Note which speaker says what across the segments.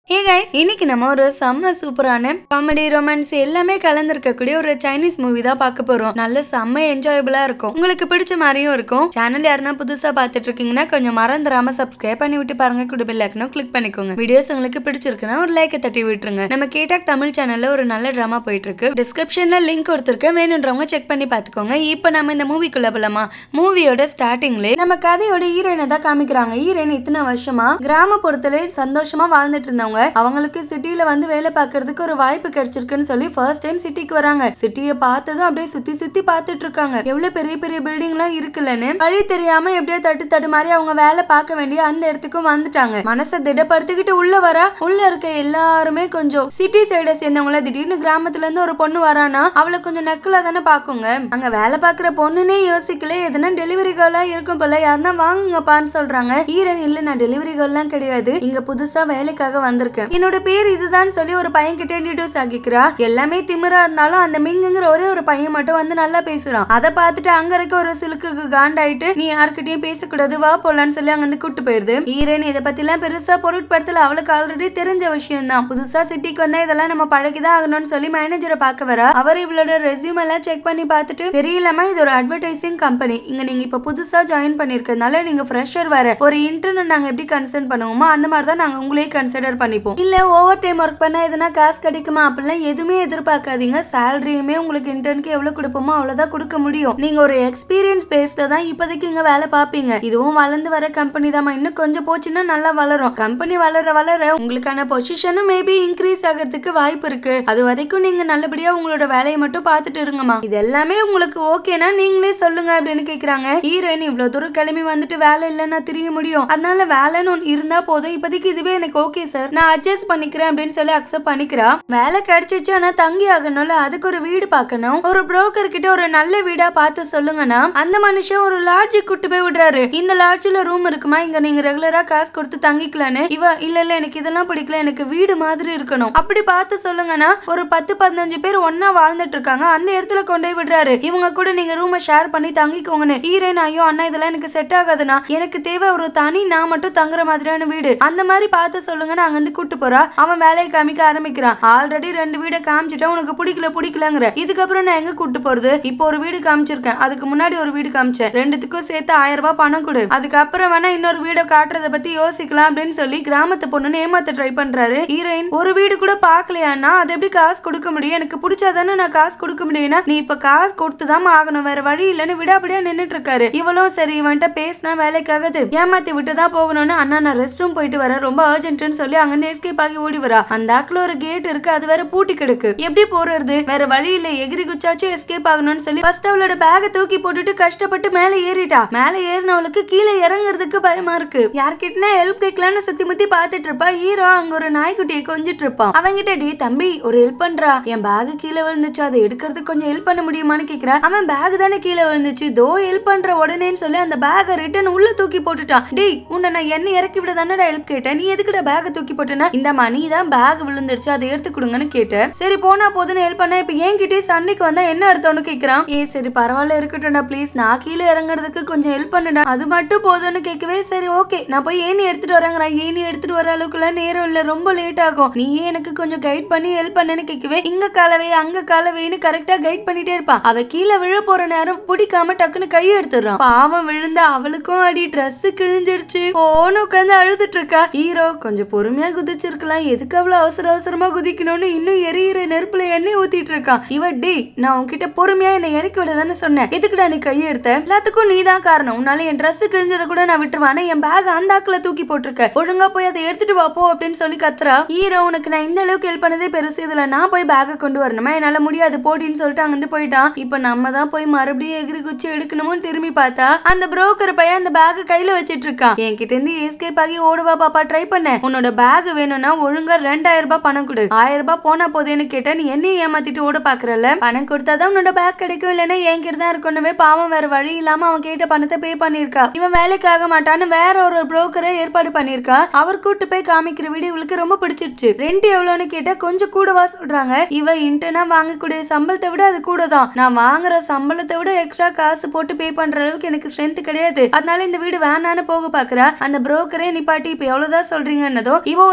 Speaker 1: hey guys இன்னைக்கு நம்ம ஒரு செம்ம சூப்பரான காமெடி ரொமான்ஸ் எல்லாமே கலந்துருக்கக்கூடிய ஒரு சைனீஸ் மூவி தான் பார்க்க போறோம் நல்ல செம்ம என்ஜாயபிளா இருக்கும் உங்களுக்கு பிடிச்ச மாதிரியும் இருக்கும் சேனல் யாருன்னா புதுசா பார்த்துட்டு இருக்கீங்கன்னா கொஞ்சம் மறந்துடாம சப்ஸ்கிரைப் பண்ணி விட்டு பாருங்க கூட பெல் ஐக்கனும் கிளிக் பண்ணிக்கோங்க வீடியோஸ் உங்களுக்கு பிடிச்சிருக்குன்னா ஒரு லைக்கை தட்டி விட்டுருங்க நம்ம கேட்டாக் தமிழ் சேனல்ல ஒரு நல்ல ட்ராமா போயிட்டு இருக்கு டிஸ்கிரிப்ஷன்ல லிங்க் கொடுத்துருக்கேன் வேணுன்றவங்க செக் பண்ணி பார்த்துக்கோங்க இப்போ நம்ம இந்த மூவிக்குள்ள போலாமா மூவியோட ஸ்டார்டிங்ல நம்ம கதையோட ஹீரோயினை தான் காமிக்கிறாங்க ஹீரோயின் இத்தனை வருஷமா கிராமப்புறத்துல சந்தோஷமா வாழ்ந்துட்டு இருந்தவங்க அவங்களுக்கு சிட்டில வந்து வேலை பார்க்கறதுக்கு ஒரு வாய்ப்பு கிடைச்சிருக்குன்னு சொல்லி ஃபர்ஸ்ட் டைம் சிட்டிக்கு வராங்க சிட்டியை பார்த்ததும் அப்படியே சுத்தி சுத்தி பார்த்துட்டு இருக்காங்க எவ்வளவு பெரிய பெரிய பில்டிங் எல்லாம் இருக்குல்லன்னு வழி தெரியாம எப்படியோ தட்டு தட்டு மாதிரி அவங்க வேலை பார்க்க வேண்டிய அந்த இடத்துக்கும் வந்துட்டாங்க மனசை திடப்படுத்திக்கிட்டு உள்ள வரா உள்ள இருக்க எல்லாருமே கொஞ்சம் சிட்டி சைட சேர்ந்தவங்கள திடீர்னு கிராமத்துல இருந்து ஒரு பொண்ணு வரானா அவளை கொஞ்சம் நக்கலா தானே பாக்குங்க அங்க வேலை பார்க்குற பொண்ணுனே யோசிக்கல எதுனா டெலிவரி கேர்லா இருக்கும் போல யாருன்னா வாங்குங்கப்பான்னு சொல்றாங்க ஈரன் இல்ல நான் டெலிவரி கேர்லாம் கிடையாது இங்க புதுசா வேலைக்காக வந்திருக்கேன் என்னோட பேர் இதுதான் சொல்லி ஒரு பையன் கிட்ட இன்ட்ரடியூஸ் ஆகிக்கிறா எல்லாமே திமிரா இருந்தாலும் அந்த மிங்குங்கிற ஒரே ஒரு பையன் மட்டும் வந்து நல்லா பேசுறான் அதை பார்த்துட்டு அங்க இருக்க ஒரு சிலுக்குக்கு காண்டாயிட்டு நீ யார்கிட்டயும் பேசக்கூடாது வா போலான்னு சொல்லி அங்க இருந்து கூட்டு போயிருது ஈரன் இதை பத்தி எல்லாம் பெருசா பொருட்படுத்தல அவளுக்கு ஆல்ரெடி தெரிஞ்ச விஷயம் தான் புதுசா சிட்டிக்கு வந்தா இதெல்லாம் நம்ம பழகிதான் ஆகணும்னு சொல்லி மேனேஜரை பார்க்க வரா அவர் இவளோட ரெசியூம் எல்லாம் செக் பண்ணி பார்த்துட்டு தெரியலமா இது ஒரு அட்வர்டைசிங் கம்பெனி இங்க நீங்க இப்ப புதுசா ஜாயின் பண்ணிருக்கனால நீங்க ஃப்ரெஷர் வேற ஒரு இன்டர்ன் நாங்க எப்படி கன்சர்ன் பண்ணுவோமோ அந்த மாதிரி தான் நாங்க உங்களையே கன்சிடர் பண்ணிப்போம் இல்ல ஓவர் டைம் ஒர்க் பண்ணா எதுனா காசு கிடைக்குமா அப்படிலாம் எதுவுமே எதிர்பார்க்காதீங்க சேலரியுமே உங்களுக்கு இன்டர்னுக்கு எவ்வளவு கொடுப்போமோ அவ்வளவுதான் கொடுக்க முடியும் நீங்க ஒரு எக்ஸ்பீரியன்ஸ் பேஸ்ல தான் இப்போதைக்கு இங்க வேலை பார்ப்பீங்க இதுவும் வளர்ந்து வர கம்பெனி தான் இன்னும் கொஞ்சம் போச்சுன்னா நல்லா வளரும் கம்பெனி வளர வளர உங்களுக்கான பொசிஷனும் மேபி இன்க்ரீஸ் ஆகிறதுக்கு வாய்ப்பு இருக்கு அது வரைக்கும் நீங்க நல்லபடியா உங்களோட வேலையை மட்டும் பார்த்துட்டு இருங்கம்மா இது எல்லாமே உங்களுக்கு ஓகேனா நீங்களே சொல்லுங்க அப்படின்னு கேக்குறாங்க ஹீரோயின் இவ்வளவு தூரம் கிளம்பி வந்துட்டு வேலை இல்லைன்னா தெரிய முடியும் அதனால வேலைன்னு ஒன்று இருந்தா போதும் இப்போதைக்கு இதுவே எனக்கு ஓகே சார் நான் அட்ஜஸ்ட் பண்ணிக்கிறேன் அப்படின்னு சொல்லி அக்செப்ட் பண்ணிக்கிறா வேலை கிடைச்சிச்சு ஆனா தங்கி ஆகணும்ல அதுக்கு ஒரு வீடு பார்க்கணும் ஒரு புரோக்கர் கிட்ட ஒரு நல்ல வீடா பார்த்து சொல்லுங்கன்னா அந்த மனுஷன் ஒரு லாட்ஜுக்கு கூட்டு போய் விடுறாரு இந்த லாட்ஜ்ல ரூம் இருக்குமா இங்க நீங்க ரெகுலரா காசு கொடுத்து தங்கிக்கலான்னு இவ இல்ல இல்ல எனக்கு இதெல்லாம் பிடிக்கல எனக்கு வீடு மாதிரி இருக்கணும் அப்படி பார்த்து சொல்லுங்கன்னா ஒரு பத்து பதினஞ்சு பேர் ஒன்னா வாழ்ந்துட்டு இருக்காங்க அந்த இடத்துல கொண்டு போய் விடுறாரு இவங்க கூட நீங்க ரூமை ஷேர் பண்ணி தங்கிக்கோங்கன்னு ஈரேன் ஐயோ அண்ணா இதெல்லாம் எனக்கு செட் ஆகாதுண்ணா எனக்கு தேவை ஒரு தனி நான் மட்டும் தங்குற மாதிரியான வீடு அந்த மாதிரி பார்த்து சொல்லுங்கன்னு அங்க இருந்து கூட்டு போறா அவன் வேலையை காமிக்க ஆரம்பிக்கிறான் ஆல்ரெடி ரெண்டு வீடை காமிச்சிட்டா உனக்கு பிடிக்கல பிடிக்கலங்கிற இதுக்கப்புறம் நான் எங்க கூட்டு போறது இப்போ ஒரு வீடு காமிச்சிருக்கேன் அதுக்கு முன்னாடி ஒரு வீடு காமிச்சேன் ரெண்டுத்துக்கும் சேர்த்து ஆயிரம் ரூபாய் பணம் கொடு அதுக்கப்புறம் வேணா இன்னொரு வீடை காட்டுறத பத்தி யோசிக்கலாம் அப்படின்னு சொல்லி கிராமத்து பொண்ணுன்னு ஏமாத்த ட்ரை பண்றாரு ஹீரோயின் ஒரு வீடு கூட பாக்கலையானா அது எப்படி காசு கொடுக்க முடியும் எனக்கு பிடிச்சாதானே நான் காசு கொடுக்க முடியும்னா நீ இப்ப காசு கொடுத்துதான் ஆகணும் வேற வழி இல்லைன்னு விடாபடியா நின்னுட்டு இருக்காரு இவளும் சரி இவன்ட்ட பேசினா வேலைக்காகது ஏமாத்தி விட்டு தான் போகணும்னு அண்ணா நான் ரெஸ்ட் ரூம் போயிட்டு வரேன் ரொம்ப அர்ஜென்ட்னு சொல்லி அங்கிருந்து எஸ்கேப் ஆகி ஓடி வரா அந்த ஆக்குல ஒரு கேட் இருக்கு அது வேற பூட்டி கிடக்கு எப்படி போறது வேற வழி இல்ல எகிரி குச்சாச்சும் எஸ்கேப் ஆகணும்னு சொல்லி ஃபர்ஸ்ட் அவளோட பேக தூக்கி போட்டுட்டு கஷ்டப்பட்டு மேல ஏறிட்டா மேல ஏறினவளுக்கு கீழே இறங்குறதுக்கு பயமா இருக்கு யார்கிட்டனா ஹெல்ப் கேட்கலான்னு சுத்தி முத்தி பாத்துட்டு இருப்பா ஹீரோ அங்க ஒரு நாய்க்குட்டியை கொஞ்சிட்டு இருப்பான் அவங்கிட்ட டே தம்பி ஒரு ஹெல்ப் பண்றா என் பேக் கீழே விழுந்துச்சு அதை எடுக்கிறதுக்கு கொஞ்சம் ஹெல்ப் பண்ண முடியுமான்னு கேக்குறா அவன் பேக் தானே கீழே விழுந்துச்சு தோ ஹெல்ப் பண்ற உடனேன்னு சொல்லி அந்த பேக்கை ரிட்டன் உள்ள தூக்கி போட்டுட்டான் டேய் உன்னை நான் என்ன இறக்கி விட தானே ஹெல்ப் கேட்டேன் நீ எதுக்குடா பேக்கை தூக்கி போட்டேன்னா இந்த மணி தான் பேக் விழுந்துருச்சு அதை எடுத்து கொடுங்கன்னு கேட்டேன் சரி போனா போதுன்னு ஹெல்ப் பண்ண இப்ப ஏன் கிட்டே சண்டைக்கு வந்தா என்ன அர்த்தம்னு கேக்குறான் ஏ சரி பரவாயில்ல இருக்கட்டும்டா ப்ளீஸ் நான் கீழே இறங்குறதுக்கு கொஞ்சம் ஹெல்ப் பண்ணுடா அது மட்டும் போதும்னு கேட்கவே சரி ஓகே நான் போய் ஏனி எடுத்துட்டு வரேங்கிறான் ஏனி எடுத்துட்டு வர அளவுக்குலாம் நேரம் இல்ல ரொம்ப லேட் ஆகும் நீயே எனக்கு கொஞ்சம் கைட் பண்ணி ஹெல்ப் பண்ணுன்னு கேட்கவே இங்க காலவே அங்க காலவேன்னு கரெக்டா கைட் பண்ணிட்டே இருப்பான் அவ கீழே விழ போற நேரம் பிடிக்காம டக்குன்னு கை எடுத்துடுறான் பாவம் விழுந்தா அவளுக்கும் அடி Dress கிழிஞ்சிருச்சு போன உட்காந்து அழுதுட்டு இருக்கா ஹீரோ கொஞ்சம் பொறுமையா குதிச்சிருக்கலாம் எதுக்கு அவ்வளவு அவசர அவசரமா குதிக்கணும்னு இன்னும் எரியிற நெருப்புல எண்ணெய் ஊத்திட்டு இருக்கான் இவ டேய் நான் உன்கிட்ட பொறுமையா என்னை இறக்கி விட தானே சொன்னேன் எதுக்குடா நீ கையை எடுத்த எல்லாத்துக்கும் நீ தான் காரணம் உன்னால என் Dress கிழிஞ்சதை கூட நான் விட்டுருவேன் ஆனா என் பேக் அந்த ஆக்குல தூக்கி போட்டிருக்க ஒழுங்கா போய் அதை எடுத்துட்டு வா போ அப்படின்னு சொல்லி கத்துறா ஹீரோ உனக்கு நான் இந்த அளவுக்கு ஹெல்ப் பண்ணதே பெருசு இதுல நான் போய் பேக்கை கொண்டு வரணுமா என்னால முடியாது போடின்னு சொல்லிட்டு அங்கிருந்து போயிட்டான் இப்ப நம்ம தான் போய் மறுபடியும் எகிரி குச்சி எடுக்கணும்னு திரும்பி பார்த்தா அந்த புரோக்கர் பையன் அந்த பேக்கை கையில வச்சிட்டு இருக்கான் என்கிட்ட இருந்து எஸ்கேப் ஆகி ஓடுவா பாப்பா ட்ரை பண்ண உன்னோட பேக் வேணும்னா ஒழுங்கா ரெண்டாயிரம் ரூபாய் பணம் கொடு ஆயிரம் ரூபாய் போனா போதேன்னு கேட்டா நீ என்னையும் ஏமாத்திட்டு ஓட பாக்குறல பணம் கொடுத்தாதான் உன்னோட பேக் கிடைக்கும் இல்லைன்னா என்கிட்ட தான் இருக்கணுமே பாவம் வேற வழி இல்லாம அவன் கேட்ட பணத்தை பே பண்ணிருக்கா இவன் வேலைக்கு ஆக மாட்டான்னு வேற ஒரு புரோக்கரை ஏற்பாடு பண்ணிருக்கா அவர் கூட்டு போய் காமிக்கிற வீடியோ இவளுக்கு ரொம்ப பிடிச்சிருச்சு ரெண்ட் எவ்வளவுன்னு கேட்டா கொஞ்சம் கூடவா சொல்றாங்க இவ இன்டர்னா வாங்கக்கூடிய சம்பளத்தை விட அது கூட தான் நான் வாங்குற சம்பளத்தை விட எக்ஸ்ட்ரா காசு போட்டு பே பண்ற அளவுக்கு எனக்கு ஸ்ட்ரென்த் கிடையாது அதனால இந்த வீடு வேணான்னு போக பாக்குறா அந்த புரோக்கரே நிப்பாட்டி இப்ப எவ்வளவுதான் சொல்றீங்கன்னதோ இவ ஒரு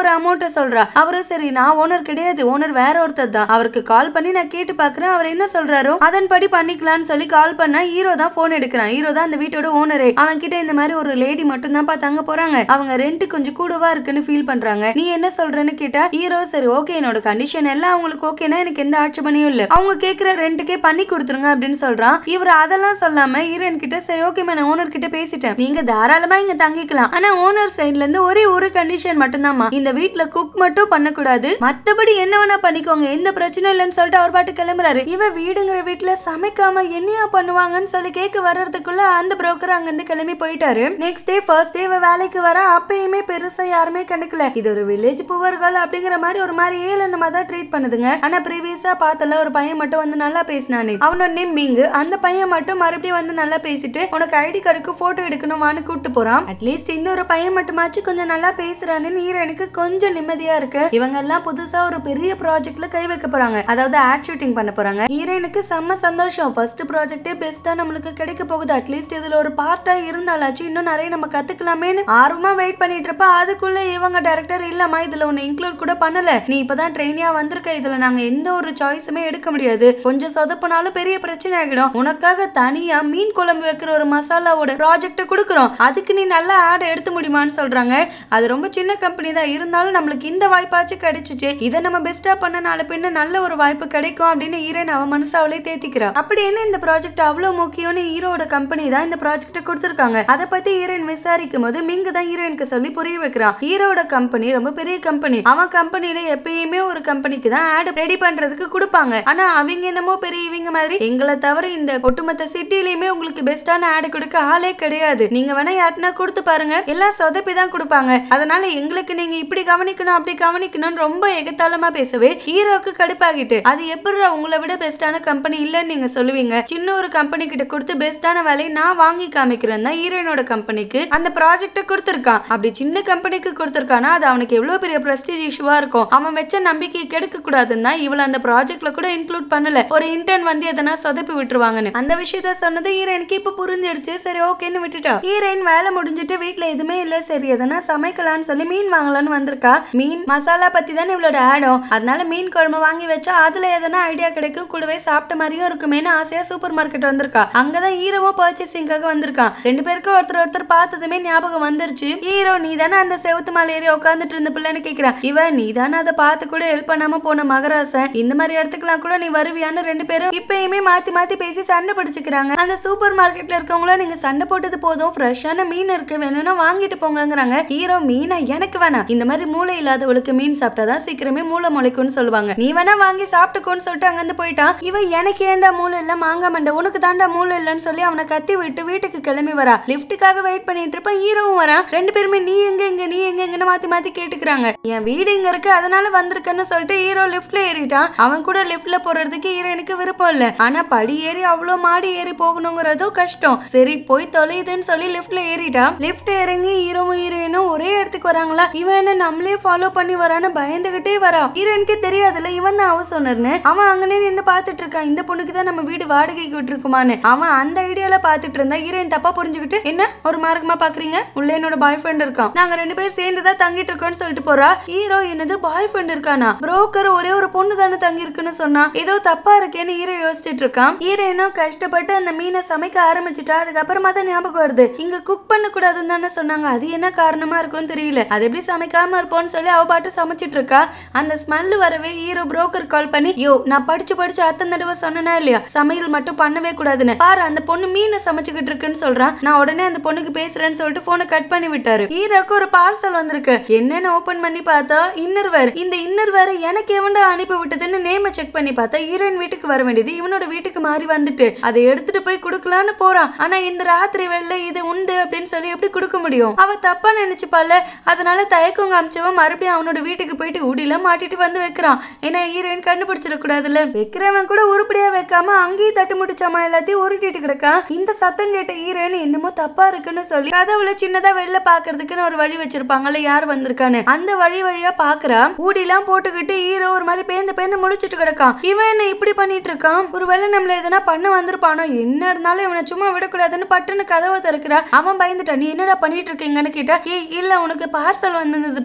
Speaker 1: ஒரு அமௌண்ட்டை சொல்றா அவரும் சரி நான் ஓனர் கிடையாது ஓனர் வேற ஒருத்தர் தான் அவருக்கு கால் பண்ணி நான் கேட்டு பாக்குறேன் அவர் என்ன சொல்றாரோ அதன்படி பண்ணிக்கலாம்னு சொல்லி கால் பண்ணா ஹீரோ தான் போன் எடுக்கிறான் ஹீரோ தான் அந்த வீட்டோட ஓனரே அவன் கிட்ட இந்த மாதிரி ஒரு லேடி மட்டும் தான் தங்க போறாங்க அவங்க ரெண்ட் கொஞ்சம் கூடவா இருக்குன்னு ஃபீல் பண்றாங்க நீ என்ன சொல்றேன்னு கேட்டா ஹீரோ சரி ஓகே என்னோட கண்டிஷன் எல்லாம் அவங்களுக்கு ஓகேனா எனக்கு எந்த ஆட்சேபனையும் இல்ல அவங்க கேக்குற ரெண்டுக்கே பண்ணி கொடுத்துருங்க அப்படின்னு சொல்றான் இவர் அதெல்லாம் சொல்லாம ஹீரோயின் கிட்ட சரி ஓகே நான் ஓனர் கிட்ட பேசிட்டேன் நீங்க தாராளமா இங்க தங்கிக்கலாம் ஆனா ஓனர் சைடுல இருந்து ஒரே ஒரு கண்டிஷன் மட்டும்தாம்மா இந்த வீட்ல குக் மட்டும் பண்ணக்கூடாது மத்தபடி என்ன வேணா பண்ணிக்கோங்க எந்த பிரச்சனையும் இல்லைன்னு சொல்லிட்டு அவர் பாட்டு கிளம்புறாரு இவ வீடுங்கிற வீட்ல சமைக்காம என்னையா பண்ணுவாங்கன்னு சொல்லி கேட்க வர்றதுக்குள்ள அந்த புரோக்கர் அங்கிருந்து கிளம்பி போயிட்டாரு நெக்ஸ்ட் டே ஃபர்ஸ்ட் டே இவ வேலைக்கு வர அப்பயுமே பெருசா யாருமே கண்டுக்கல இது ஒரு வில்லேஜ் புவர் கேர்ள் அப்படிங்கிற மாதிரி ஒரு மாதிரி ஏளனமா தான் ட்ரீட் பண்ணுதுங்க ஆனா ப்ரீவியஸா பார்த்தல ஒரு பையன் மட்டும் வந்து நல்லா பேசினானே அவனோட நேம் மிங்கு அந்த பையன் மட்டும் மறுபடியும் வந்து நல்லா பேசிட்டு உனக்கு ஐடி கார்டுக்கு போட்டோ எடுக்கணுமான்னு கூப்பிட்டு போறான் அட்லீஸ்ட் இந்த ஒரு பையன் மட்டுமாச்சு கொஞ்சம் நல்லா பேசுறான்னு ஹீரோனுக்கு கொஞ்சம் நிம்மதியா இருக்கு இவங்க எல்லாம் புதுசா ஒரு பெரிய ப்ராஜெக்ட்ல கை வைக்க போறாங்க அதாவது ஆட் ஷூட்டிங் பண்ண போறாங்க ஹீரோனுக்கு செம்ம சந்தோஷம் ஃபர்ஸ்ட் ப்ராஜெக்டே பெஸ்டா நம்மளுக்கு கிடைக்க போகுது அட்லீஸ்ட் இதுல ஒரு பார்ட்டா இருந்தாலாச்சும் இன்னும் நிறைய நம்ம கத்துக்கலாமேன்னு ஆர்வமா வெயிட் பண்ணிட்டு இருப்ப அதுக்குள்ள இவங்க டைரக்டர் இல்லம்மா இதுல ஒன்னு இன்க்ளூட் கூட பண்ணல நீ இப்பதான் ட்ரெயினியா வந்திருக்க இதுல நாங்க எந்த ஒரு சாய்ஸுமே எடுக்க முடியாது கொஞ்சம் சொதப்பினாலும் பெரிய பிரச்சனை ஆகிடும் உனக்காக தனியா மீன் குழம்பு வைக்கிற ஒரு மசாலாவோட ப்ராஜெக்ட் கொடுக்குறோம் அதுக்கு நீ நல்லா ஆட் எடுத்து முடியுமான்னு சொல்றாங்க அது ரொம்ப சின்ன கம்பெனி தான் இருந்தாலும் நம்மளுக்கு இந்த வாய்ப்பாச்சும் கிடைச்சிச்சு இதை நம்ம பெஸ்டா பண்ண நாளை பின்ன நல்ல ஒரு வாய்ப்பு கிடைக்கும் அப்படின்னு ஹீரோயின் அவ மனசு அவளே தேத்திக்கிறா அப்படி என்ன இந்த ப்ராஜெக்ட் அவ்வளவு முக்கியம்னு ஹீரோட கம்பெனி தான் இந்த ப்ராஜெக்ட் கொடுத்துருக்காங்க அதை பத்தி ஹீரோயின் விசாரிக்கும் போது மிங்கு தான் ஹீரோயினுக்கு சொல்லி புரிய வைக்கிறான் ஹீரோட கம்பெனி ரொம்ப பெரிய கம்பெனி அவன் கம்பெனில எப்பயுமே ஒரு கம்பெனிக்கு தான் ஆட் ரெடி பண்றதுக்கு கொடுப்பாங்க ஆனா அவங்க என்னமோ பெரிய இவங்க மாதிரி எங்களை தவிர இந்த ஒட்டுமொத்த சிட்டிலயுமே உங்களுக்கு பெஸ்டான ஆட் கொடுக்க ஆளே கிடையாது நீங்க வேணா யாருன்னா கொடுத்து பாருங்க எல்லாம் சொதப்பி தான் கொடுப்பாங்க அதனால எங்களுக்கு நீங்க இப்படி கவனிக்கணும் அப்படி கவனிக்கணும்னு ரொம்ப எகத்தாளமா பேசவே ஹீரோக்கு கடுப்பாகிட்டு அது எப்படி உங்களை விட பெஸ்டான கம்பெனி இல்லைன்னு நீங்க சொல்லுவீங்க சின்ன ஒரு கம்பெனி கிட்ட கொடுத்து பெஸ்டான வேலையை நான் வாங்கி காமிக்கிறேன் தான் ஹீரோயினோட கம்பெனிக்கு அந்த ப்ராஜெக்ட்டை கொடுத்துருக்கான் அப்படி சின்ன கம்பெனிக்கு கொடுத்துருக்கானா அது அவனுக்கு எவ்வளவு பெரிய பிரஸ்டீஜ் இஷ்யூவா இருக்கும் அவன் வச்ச நம்பிக்கையை கெடுக்க கூடாதுன்னு தான் இவள அந்த ப்ராஜெக்ட்ல கூட இன்க்ளூட் பண்ணல ஒரு இன்டர்ன் வந்து எதனா சொதப்பி விட்டுருவாங்கன்னு அந்த விஷயத்த சொன்னது ஹீரோயினுக்கு இப்ப புரிஞ்சிடுச்சு சரி ஓகேன்னு விட்டுட்டா ஹீரோயின் வேலை முடிஞ்சிட்டு வீட்ல எதுவுமே இல்ல சரி எதனா சமைக்கலாம்னு சொல்லி மீன் வாங்கலாம்னு வந்திருக்கா மீன் மசாலா பத்தி தானே இவளோட ஆடும் அதனால மீன் குழம்பு வாங்கி வச்சா அதுல எதனா ஐடியா கிடைக்கும் கூடவே சாப்பிட்ட மாதிரியும் இருக்குமேனு ஆசையா சூப்பர் மார்க்கெட் வந்திருக்கா அங்கதான் ஹீரோவும் பர்ச்சேசிங்காக வந்திருக்கான் ரெண்டு பேருக்கும் ஒருத்தர் ஒருத்தர் பார்த்ததுமே ஞாபகம் வந்துருச்சு ஹீரோ நீ தானே அந்த செவுத்து மேல ஏறி உட்காந்துட்டு இருந்த பிள்ளைன்னு கேக்குறான் இவன் நீ தானே அதை பார்த்து கூட ஹெல்ப் பண்ணாம போன மகராசன் இந்த மாதிரி இடத்துக்குலாம் கூட நீ வருவியான்னு ரெண்டு பேரும் இப்பயுமே மாத்தி மாத்தி பேசி சண்டை பிடிச்சுக்கிறாங்க அந்த சூப்பர் மார்க்கெட்ல இருக்கவங்கள நீங்க சண்டை போட்டது போதும் ஃப்ரெஷ்ஷான மீன் இருக்கு வேணும்னா வாங்கிட்டு போங்கங்கிறாங்க ஹீரோ மீனா எனக்கு வேணாம் இந்த மாதிரி மூளை இல்லாதவளுக்கு மீன் சாப்பிட்டாதான் சீக்கிரமே மூளை முளைக்கும்னு சொல்லுவாங்க நீ வேணா வாங்கி சாப்பிட்டுக்கோன்னு சொல்லிட்டு அங்கிருந்து போயிட்டான் இவ எனக்கு ஏன்டா மூளை இல்ல மாங்கா மண்டை உனக்கு தாண்டா மூளை இல்லைன்னு சொல்லி அவனை கத்தி விட்டு வீட்டுக்கு கிளம்பி வரா லிஃப்ட்டுக்காக வெயிட் பண்ணிட்டு இருப்பான் ஹீரோவும் வரான் ரெண்டு பேருமே நீ எங்க எங்க நீ எங்க எங்கன்னு மாத்தி மாத்தி கேட்டுக்கிறாங்க என் வீடு இங்க இருக்கு அதனால வந்திருக்கேன்னு சொல்லிட்டு ஹீரோ லிஃப்ட்ல ஏறிட்டான் அவன் கூட லிஃப்ட்ல போறதுக்கு ஹீரோனுக்கு விருப்பம் இல்ல ஆனா படி ஏறி அவ்வளோ மாடி ஏறி போகணுங்கிறதும் கஷ்டம் சரி போய் தொலையுதுன்னு சொல்லி லிஃப்ட்ல ஏறிட்டான் லிஃப்ட் இறங்கி ஹீரோவும் ஹீரோயினும் ஒரே இடத்துக்கு வராங்களா இவன் என்ன நம்மளே ஃபாலோ பண்ணி வரான்னு பயந்துகிட்டே வரா ஹீரோயினுக்கு தெரியாதுல்ல இவன் தான் அவ சொன்னர்னு அவன் அங்கனே நின்று பார்த்துட்டு இருக்கான் இந்த பொண்ணுக்கு தான் நம்ம வீடு வாடகைக்கு விட்டுருக்குமான்னு அவன் அந்த ஐடியால பார்த்துட்டு இருந்தா ஹீரோயின் தப்பா புரிஞ்சுக்கிட்டு என்ன ஒரு மார்க்கமா பாக்குறீங்க உள்ள என்னோட பாய் ஃப்ரெண்ட் இருக்கான் நாங்க ரெண்டு பேரும் சேர்ந்து தான் தங்கிட்டு இருக்கோம்னு சொல்லிட்டு போறா ஹீரோ என்னது பாய் ஃப்ரெண்ட் இருக்கானா புரோக்கர் ஒரே ஒரு பொண்ணு தானே தங்கி இருக்குன்னு சொன்னா ஏதோ தப்பா இருக்கேன்னு ஹீரோ யோசிச்சுட்டு இருக்கான் ஹீரோயினும் கஷ்டப்பட்டு அந்த மீனை சமைக்க ஆரம்பிச்சுட்டா அதுக்கப்புறமா தான் ஞாபகம் வருது இங்க குக் பண்ண கூடாதுன்னு தானே சொன்னாங்க அது என்ன காரணமா இருக்கும்னு தெரியல அது எப்படி சமைக்காம இருப்போம்னு சொல்லி அவ பாட்டு சமைச்சிட்டு இருக்கா அந்த ஸ்மெல் வரவே ஹீரோ புரோக்கர் கால் பண்ணி யோ நான் படிச்சு படிச்சு அத்தனை தடவை சொன்னனா இல்லையா சமையல் மட்டும் பண்ணவே கூடாதுன்னு பாரு அந்த பொண்ணு மீனை சமைச்சுக்கிட்டு இருக்குன்னு சொல்றான் நான் உடனே அந்த பொண்ணுக்கு பேசுறேன்னு சொல்லிட்டு போனை கட் பண்ணி விட்டாரு ஹீரோக்கு ஒரு பார்சல் வந்திருக்கு என்னன்னு ஓபன் பண்ணி பார்த்தா இன்னர் வேர் இந்த இன்னர் வேர் எனக்கு எவன்டா அனுப்பி விட்டதுன்னு நேம செக் பண்ணி பார்த்தா ஹீரோயின் வீட்டுக்கு வர வேண்டியது இவனோட வீட்டுக்கு மாறி வந்துட்டு அதை எடுத்துட்டு போய் கொடுக்கலான்னு போறான் ஆனா இந்த ராத்திரி வேலை இது உண்டு அப்படின்னு சொல்லி எப்படி கொடுக்க முடியும் அவ தப்பா நினைச்சுப்பால அதனால தயக்கம் காமிச்சவன் மறுபடியும் அவனோட வீட்டுக்கு போயிட்டு உடியில மாட்டிட்டு வந்து வைக்கிறான் ஏன்னா ஹீரோயின் கண்டுபிடிச்சிட கூடாதுல்ல வைக்கிறவன் கூட உருப்படியா வைக்காம அங்கேயும் தட்டு முடிச்சாமா எல்லாத்தையும் உருட்டிட்டு கிடக்கான் இந்த சத்தம் கேட்ட ஹீரோயின் என்னமோ தப்பா இருக்குன்னு சொல்லி கதவுல சின்னதா வெளில பாக்குறதுக்குன்னு ஒரு வழி வச்சிருப்பாங்கல்ல யார் வந்திருக்கான்னு அந்த வழி வழியா பாக்குறா ஊடிலாம் போட்டுக்கிட்டு ஹீரோ ஒரு மாதிரி பேந்து பேந்து முடிச்சிட்டு கிடக்கான் இவன் என்ன இப்படி பண்ணிட்டு இருக்கான் ஒருவேளை நம்மள எதனா பண்ண வந்திருப்பானோ என்ன இருந்தாலும் இவனை சும்மா விடக்கூடாதுன்னு பட்டுன்னு கதவை திறக்கிறா அவன் பயந்துட்டான் நீ என்னடா பண்ணிட்டு இருக்கீங்கன்னு கேட்டா ஏய் இல்ல உனக்கு பார்சல் வந்திருந்தது பிள்ளை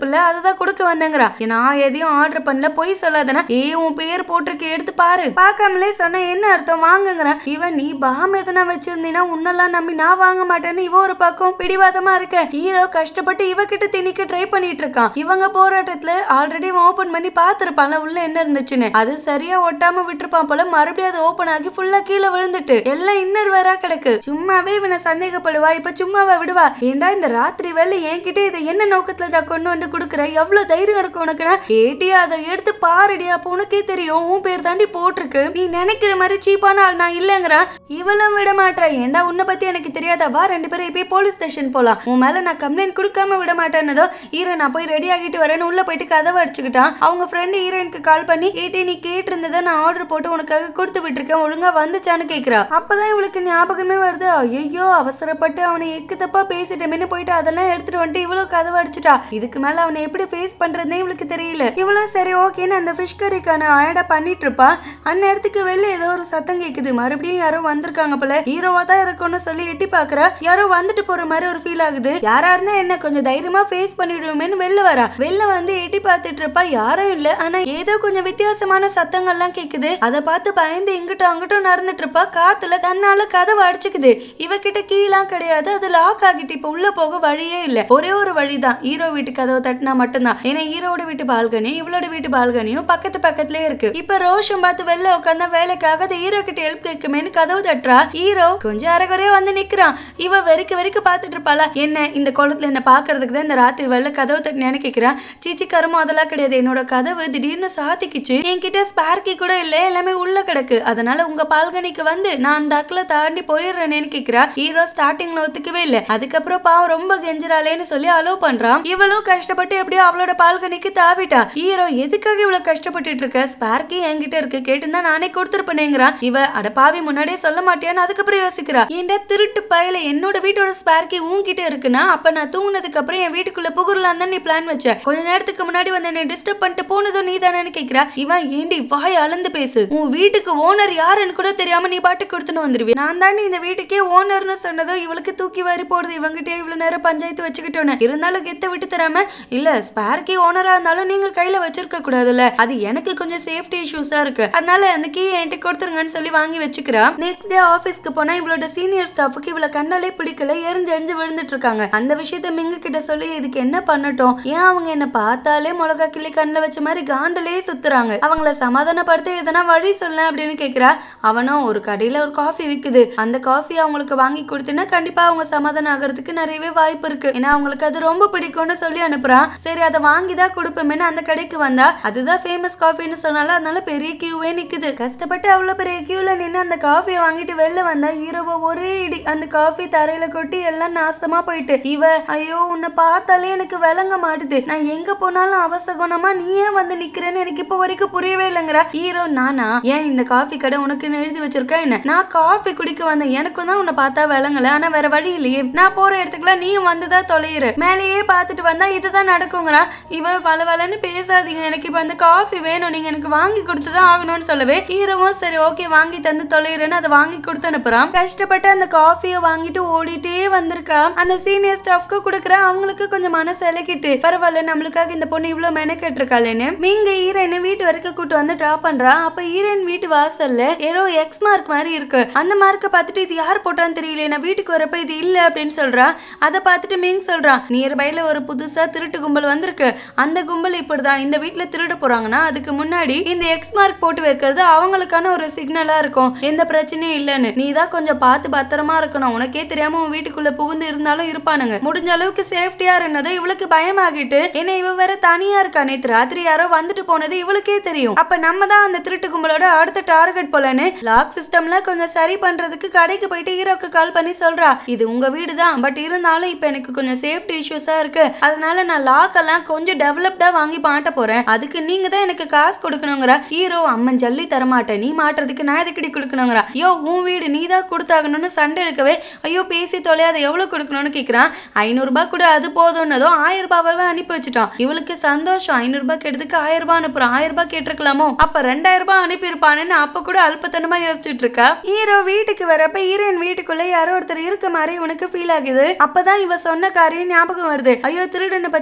Speaker 1: இருக்குல்ல அதுதான் கொடுக்க வந்தேங்கிறா நான் எதையும் ஆர்டர் பண்ணல பொய் சொல்லாதனா ஏ உன் பேர் போட்டிருக்கு எடுத்து பாரு பார்க்காமலே சொன்ன என்ன அர்த்தம் வாங்குங்கிறா இவன் நீ பாம் எதனா வச்சிருந்தீங்கன்னா உன்னெல்லாம் நம்பி நான் வாங்க மாட்டேன்னு இவ ஒரு பக்கம் பிடிவாதமா இருக்க ஹீரோ கஷ்டப்பட்டு இவகிட்ட திணிக்க ட்ரை பண்ணிட்டு இருக்கான் இவங்க போராட்டத்துல ஆல்ரெடி ஓபன் பண்ணி பார்த்திருப்பான்ல உள்ள என்ன இருந்துச்சுன்னு அது சரியா ஒட்டாம விட்டுருப்பான் போல மறுபடியும் அது ஓபன் ஆகி ஃபுல்லா கீழே விழுந்துட்டு எல்லாம் இன்னர் வேறா கிடக்கு சும்மாவே இவனை சந்தேகப்படுவா இப்ப சும்மாவா விடுவா ஏண்டா இந்த ராத்திரி வேலை என்கிட்ட இதை என்ன நோக்கத்துல நான் கொண்டு வந்து கொடுக்குற எவ்வளவு தைரியம் இருக்கு உனக்குன்னா ஏட்டியா அதை எடுத்து பாருடி அப்ப உனக்கே தெரியும் உன் பேர் தாண்டி போட்டிருக்கு நீ நினைக்கிற மாதிரி சீப்பான ஆள் நான் இல்லைங்கிறா இவளும் விட மாட்டா ஏண்டா உன்னை பத்தி எனக்கு தெரியாதா வா ரெண்டு பேரும் இப்பயே போலீஸ் ஸ்டேஷன் போலாம் உன் மேல நான் கம்ப்ளைண்ட் கொடுக்காம விட மாட்டேன்னதோ ஈரோ நான் போய் ரெடி ஆகிட்டு வரேன்னு உள்ள போயிட்டு கதவை அடிச்சுக்கிட்டான் அவங்க ஃப்ரெண்டு ஹீரோயினுக்கு கால் பண்ணி ஏட்டி நீ கேட்டிருந்ததை நான் ஆர்டர் போட்டு உனக்காக கொடுத்து விட்டுருக்கேன் ஒழுங்கா வந்துச்சான்னு கேக்குறா அப்பதான் இவளுக்கு ஞாபகமே வருது ஐயோ அவசரப்பட்டு அவனை எக்கு தப்பா பேசிட்டேன்னு போயிட்டு அதெல்லாம் எடுத்துட்டு வந்துட்டு இவ்வளவு கதவை அடிச்சுட்டா இதுக்கு மேல அவனை எப்படி ஃபேஸ் பண்றதுனே இவளுக்கு தெரியல இவ்வளவு சரி ஓகேன்னு அந்த ஃபிஷ் கறிக்கான ஆயடா பண்ணிட்டு இருப்பா அந்நேரத்துக்கு வெளில ஏதோ ஒரு சத்தம் கேக்குது மறுபடியும் யாரோ வந்திருக்காங்க போல ஹீரோவா தான் இருக்கும்னு சொல்லி எட்டி பாக்குறா யாரோ வந்துட்டு போற மாதிரி ஒரு ஃபீல் ஆகுது யாரா இருந்தா என்ன கொஞ்சம் தைரியமா ஃபேஸ் பண்ணிடுவோமேன்னு வெளில வரா வெளில வந்து எட்டி பார்த்துட்டு இருப்பா யாரும் இல்ல ஆனா ஏதோ கொஞ்சம் வித்தியாசமான சத்தங்கள்லாம் கேக்குது அதை பார்த்து பயந்து இங்கிட்டும் அங்கிட்டும் நடந்துட்டு இருப்பா காத்துல தன்னால கதவை அடிச்சுக்குது இவகிட்ட கீழாம் கிடையாது அது லாக் ஆகிட்டு இப்ப உள்ள போக வழியே இல்ல ஒரே ஒரு வழிதான் ஹீரோ வீட்டு கதவை தட்டினா மட்டும்தான் ஏன்னா ஹீரோட வீட்டு பால்கனி இவளோட வீட்டு பால்கனியும் பக்கத்து பக்கத்துலயே இருக்கு இப்ப ரோஷம் பார்த்து வெளில உட்காந்தா வேலைக்காக அது ஹீரோ கிட்ட ஹெல்ப் கேட்குமேனு கதவு தட்டுறா ஹீரோ கொஞ்சம் அரைகுறையா வந்து நிக்கிறான் இவ வெறிக்க வெறிக்க பார்த்துட்டு இருப்பாளா என்ன இந்த குளத்துல என்ன பாக்குறதுக்கு தான் இந்த ராத்திரி வெளில கதவு தட்டினேன்னு கேக்குறான் சீச்சி கருமம் அதெல்லாம் கிடையாது என்னோட கதவு திடீர்னு சாத்திக்கிச்சு என்கிட்ட ஸ்பார்க்கி கூட இல்ல எல்லாமே உள்ள கிடக்கு அதனால உங்க பால்கனிக்கு வந்து நான் அந்த அக்கில தாண்டி போயிடுறேனேன்னு கேக்குறா ஹீரோ ஸ்டார்டிங்ல ஒத்துக்கவே இல்ல அதுக்கப்புறம் பாவம் ரொம்ப கெஞ்சுறாளேன்னு சொல்லி அலோவ் பண்றான் இவளும் கஷ்டப்பட்டு எப்படியோ அவளோட பால்கனிக்கு தாவிட்டா ஹீரோ எதுக்காக இவ்வளவு கஷ்டப்பட்டுட்டு இருக்க ஸ்பார்க்கி என்கிட்ட இருக்கு கேட்டுதான் நானே கொடுத்துருப்பேனேங்கிறா இவ அட பாவி முன்னாடியே சொல்ல மாட்டியான்னு அதுக்கப்புறம் யோசிக்கிறா ஏன்டா திருட்டு பயல என்னோட வீட்டோட ஸ்பார்க்கி உன்கிட்ட இருக்குன்னா அப்ப நான் தூங்குனதுக்கு அப்புறம் என் வீட்டுக்குள்ள புகுறலாம் தான் நீ பிளான் வச்ச கொஞ்ச நேரத்துக்கு முன்னாடி வந்து என்னை டிஸ்டர்ப் பண்ணிட்டு போனதும் நீ தானேன்னு கேக்குறா இவன் ஏண்டி வாய் அளந்து பேசு உன் வீட்டுக்கு ஓனர் யாருன்னு கூட தெரியாம நீ பாட்டு கொடுத்துன்னு வந்துருவி நான் தாண்டி இந்த வீட்டுக்கே ஓனர்னு சொன்னதோ இவளுக்கு தூக்கி வாரி போடுது இவங்கிட்டே இவ்வளவு நேரம் பஞ்சாயத்து வச்சுக்கிட்டோன்னு இருந்தாலும் கெத்த விட்டு தராம இல்ல ஸ்பார்க்கி ஓனரா இருந்தாலும் நீங்க கையில வச்சிருக்க கூடாதுல்ல அது எனக்கு கொஞ்சம் சேஃப்டி இஷ்யூஸா இருக்கு அதனால அந்த கீ என்கிட்ட கொடுத்துருங்கன்னு சொல்லி வாங்கி வச்சுக்கிறா நெக்ஸ்ட் டே ஆபீஸ்க்கு போனா இவளோட சீனியர் ஸ்டாஃபுக்கு இவள கண்ணாலே பிடிக்கல எரிஞ்சு எரிஞ்சு விழுந்துட்டு இருக்காங்க அந்த விஷயத்த மிங்க கிட்ட சொல்லி இதுக்கு என்ன பண்ணட்டும் ஏன் அவங்க என்ன பார்த்தாலே மிளகா கிள்ளி கண்ணில் வச்ச மாதிரி காண்டலே சுத்துறாங்க அவங்கள சமாதானப்படுத்த எதனா வழி சொல்ல அப்படின்னு கேக்குறா அவனும் ஒரு கடையில ஒரு காஃபி விக்குது அந்த காஃபி அவங்களுக்கு வாங்கி கொடுத்தீங்கன்னா கண்டிப்பா அவங்க சமாதானம் ஆகிறதுக்கு நிறையவே வாய்ப்பு இருக்கு ஏன்னா அவங்களுக்கு அது ரொம்ப பிடிக்கும்னு சொல்லி அனுப்புறான் சரி அதை வாங்கி தான் கொடுப்போமேனு அந்த கடைக்கு வந்தா அதுதான் ஃபேமஸ் காஃபின்னு சொன்னால அதனால பெரிய கியூவே நிக்குது கஷ்டப்பட்டு அவ்வளவு பெரிய கியூல நின்று அந்த காஃபியை வாங்கிட்டு வெளில வந்தா இரவு ஒரே இடி அந்த காஃபி தரையில கொட்டி எல்லாம் நாசமா போயிட்டு இவ ஐயோ உன்னை பார்த்தாலே எனக்கு விளங்க மாட்டுது நான் எங்க போனாலும் அவசகுணமா நீ ஏன் வந்து நிக்கிறேன்னு எனக்கு இப்போ வரைக்கும் புரியவே இல்லைங்கிற ஹீரோ நானா ஏன் இந்த காஃபி கடை உனக்குன்னு எழுதி வச்சிருக்க என்ன நான் காஃபி குடிக்க வந்தேன் எனக்கும் தான் உன்னை பார்த்தா விளங்கல ஆனா வேற வழி இல்லையே நான் போற இடத்துக்குலாம் நீயும் வந்துதான் தொலையிற மேலேயே பார்த்துட்டு வந்தா இதுதான் நடக்குங்கிறா இவ வள வளன்னு பேசாதீங்க எனக்கு இப்ப அந்த காஃபி வேணும் நீங்க எனக்கு வாங்கி கொடுத்துதான் ஆகணும்னு சொல்லவே ஹீரோவும் சரி ஓகே வாங்கி தந்து தொலைகிறேன்னு அதை வாங்கி கொடுத்து அனுப்புறான் கஷ்டப்பட்டு அந்த காஃபியை வாங்கிட்டு ஓடிட்டே வந்திருக்கா அந்த சீனியர் ஸ்டாஃப்க்கு கொடுக்குற அவங்களுக்கு கொஞ்சம் மனசு இலக்கிட்டு பரவாயில்ல நம்மளுக்காக இந்த பொண்ணு இவ்வளவு மெனக்கெட்டு இருக்காளேன்னு மீங்க ஹீரோயின் வீட்டு வரைக்கும் கூட்டு வந்து டிராப் பண்றா அப்ப ஹீரோயின் வீட்டு வாசல்ல ஏதோ எக்ஸ் மார்க் மாதிரி இருக்கு அந்த மார்க்கை பார்த்துட்டு இது யார் போட்டான்னு தெரியல நான் வீட்டுக்கு வரப்ப இது இல்ல அப்படின்னு சொல்றா அதை பார்த்துட்டு மீங் சொல்றான் நியர்பைல ஒரு புதுசா திருட்டு கும்பல் வந்திருக்கு அந்த கும்பல் இப்படிதான் இந்த வீட்ல திருட போறாங்கன்னா அதுக்கு முன்னாடி இந்த எக்ஸ் மார்க் போட்டு வைக்கிறது அவங்களுக்கான ஒரு சிக்னலா இருக்கும் எந்த பிரச்சனையும் இல்லைன்னு நீ தான் கொஞ்சம் பார்த்து பத்திரமா இருக்கணும் உனக்கே தெரியாம உன் வீட்டுக்குள்ள புகுந்து இருந்தாலும் இருப்பானுங்க முடிஞ்ச அளவுக்கு சேஃப்டியா இருந்தது இவளுக்கு பயமாகிட்டு என்ன இவ வேற தனியா இருக்கா நேத்து ராத்திரி யாரோ வந்துட்டு போனது இவளுக்கே தெரியும் அப்ப நம்ம தான் அந்த திருட்டு கும்பலோட அடுத்த டார்கெட் போலன்னு லாக் சிஸ்டம்ல கொஞ்சம் சரி பண்றதுக்கு கடைக்கு போயிட்டு ஹீரோக்கு கால் பண்ணி சொல்றா இது உங்க வீடு தான் பட் இருந்தாலும் இப்ப எனக்கு கொஞ்சம் சேஃப்டி இஷ்யூஸா இருக்கு அதனால நான் லாக் எல்லாம் கொஞ்சம் டெவலப்டா வாங்கி மாட்ட போறேன் அதுக்கு நீங்க தான் எனக்கு காசு கொடுக்கணுங்கிற ஹீரோ அம்மன் ஜல்லி தரமாட்டேன் நீ மாட்டுறதுக்கு நான் எதுக்கடி கொடுக்கணுங்கிற ஐயோ உன் வீடு நீ தான் கொடுத்தாகணும்னு சண்டை எடுக்கவே ஐயோ பேசி தொலையாத எவ்வளவு கொடுக்கணும்னு கேக்குறான் ஐநூறு ரூபாய் கூட அது போதும்னதும் ஆயிரம் ரூபாவை அனுப்பி வச்சுட்டான் இவளுக்கு சந்தோஷம் ஐநூறு ரூபாய் கேட்டதுக்கு ஆயிரம் ரூபாய் அனுப்புறான் ஆயிரம் ரூபாய் கேட்டிருக்கலாமோ அப்ப ரெண்டாயிரம் ரூபாய் அனுப்பியிருப்பானேன்னு அப்ப கூட அல்பத்தனமா யோசிச்சுட்டு இருக்கா ஹீரோ வீட்டுக்கு வரப்ப ஹீரோயின் வீட்டுக்குள்ள யாரோ ஒருத்தர் இருக்க மாதிரி இவனுக்கு ஃபீல் ஆகுது அப்பதான் இவ சொன்ன காரியம் ஞாபகம் வருது ஐயோ திருடனை பத்தி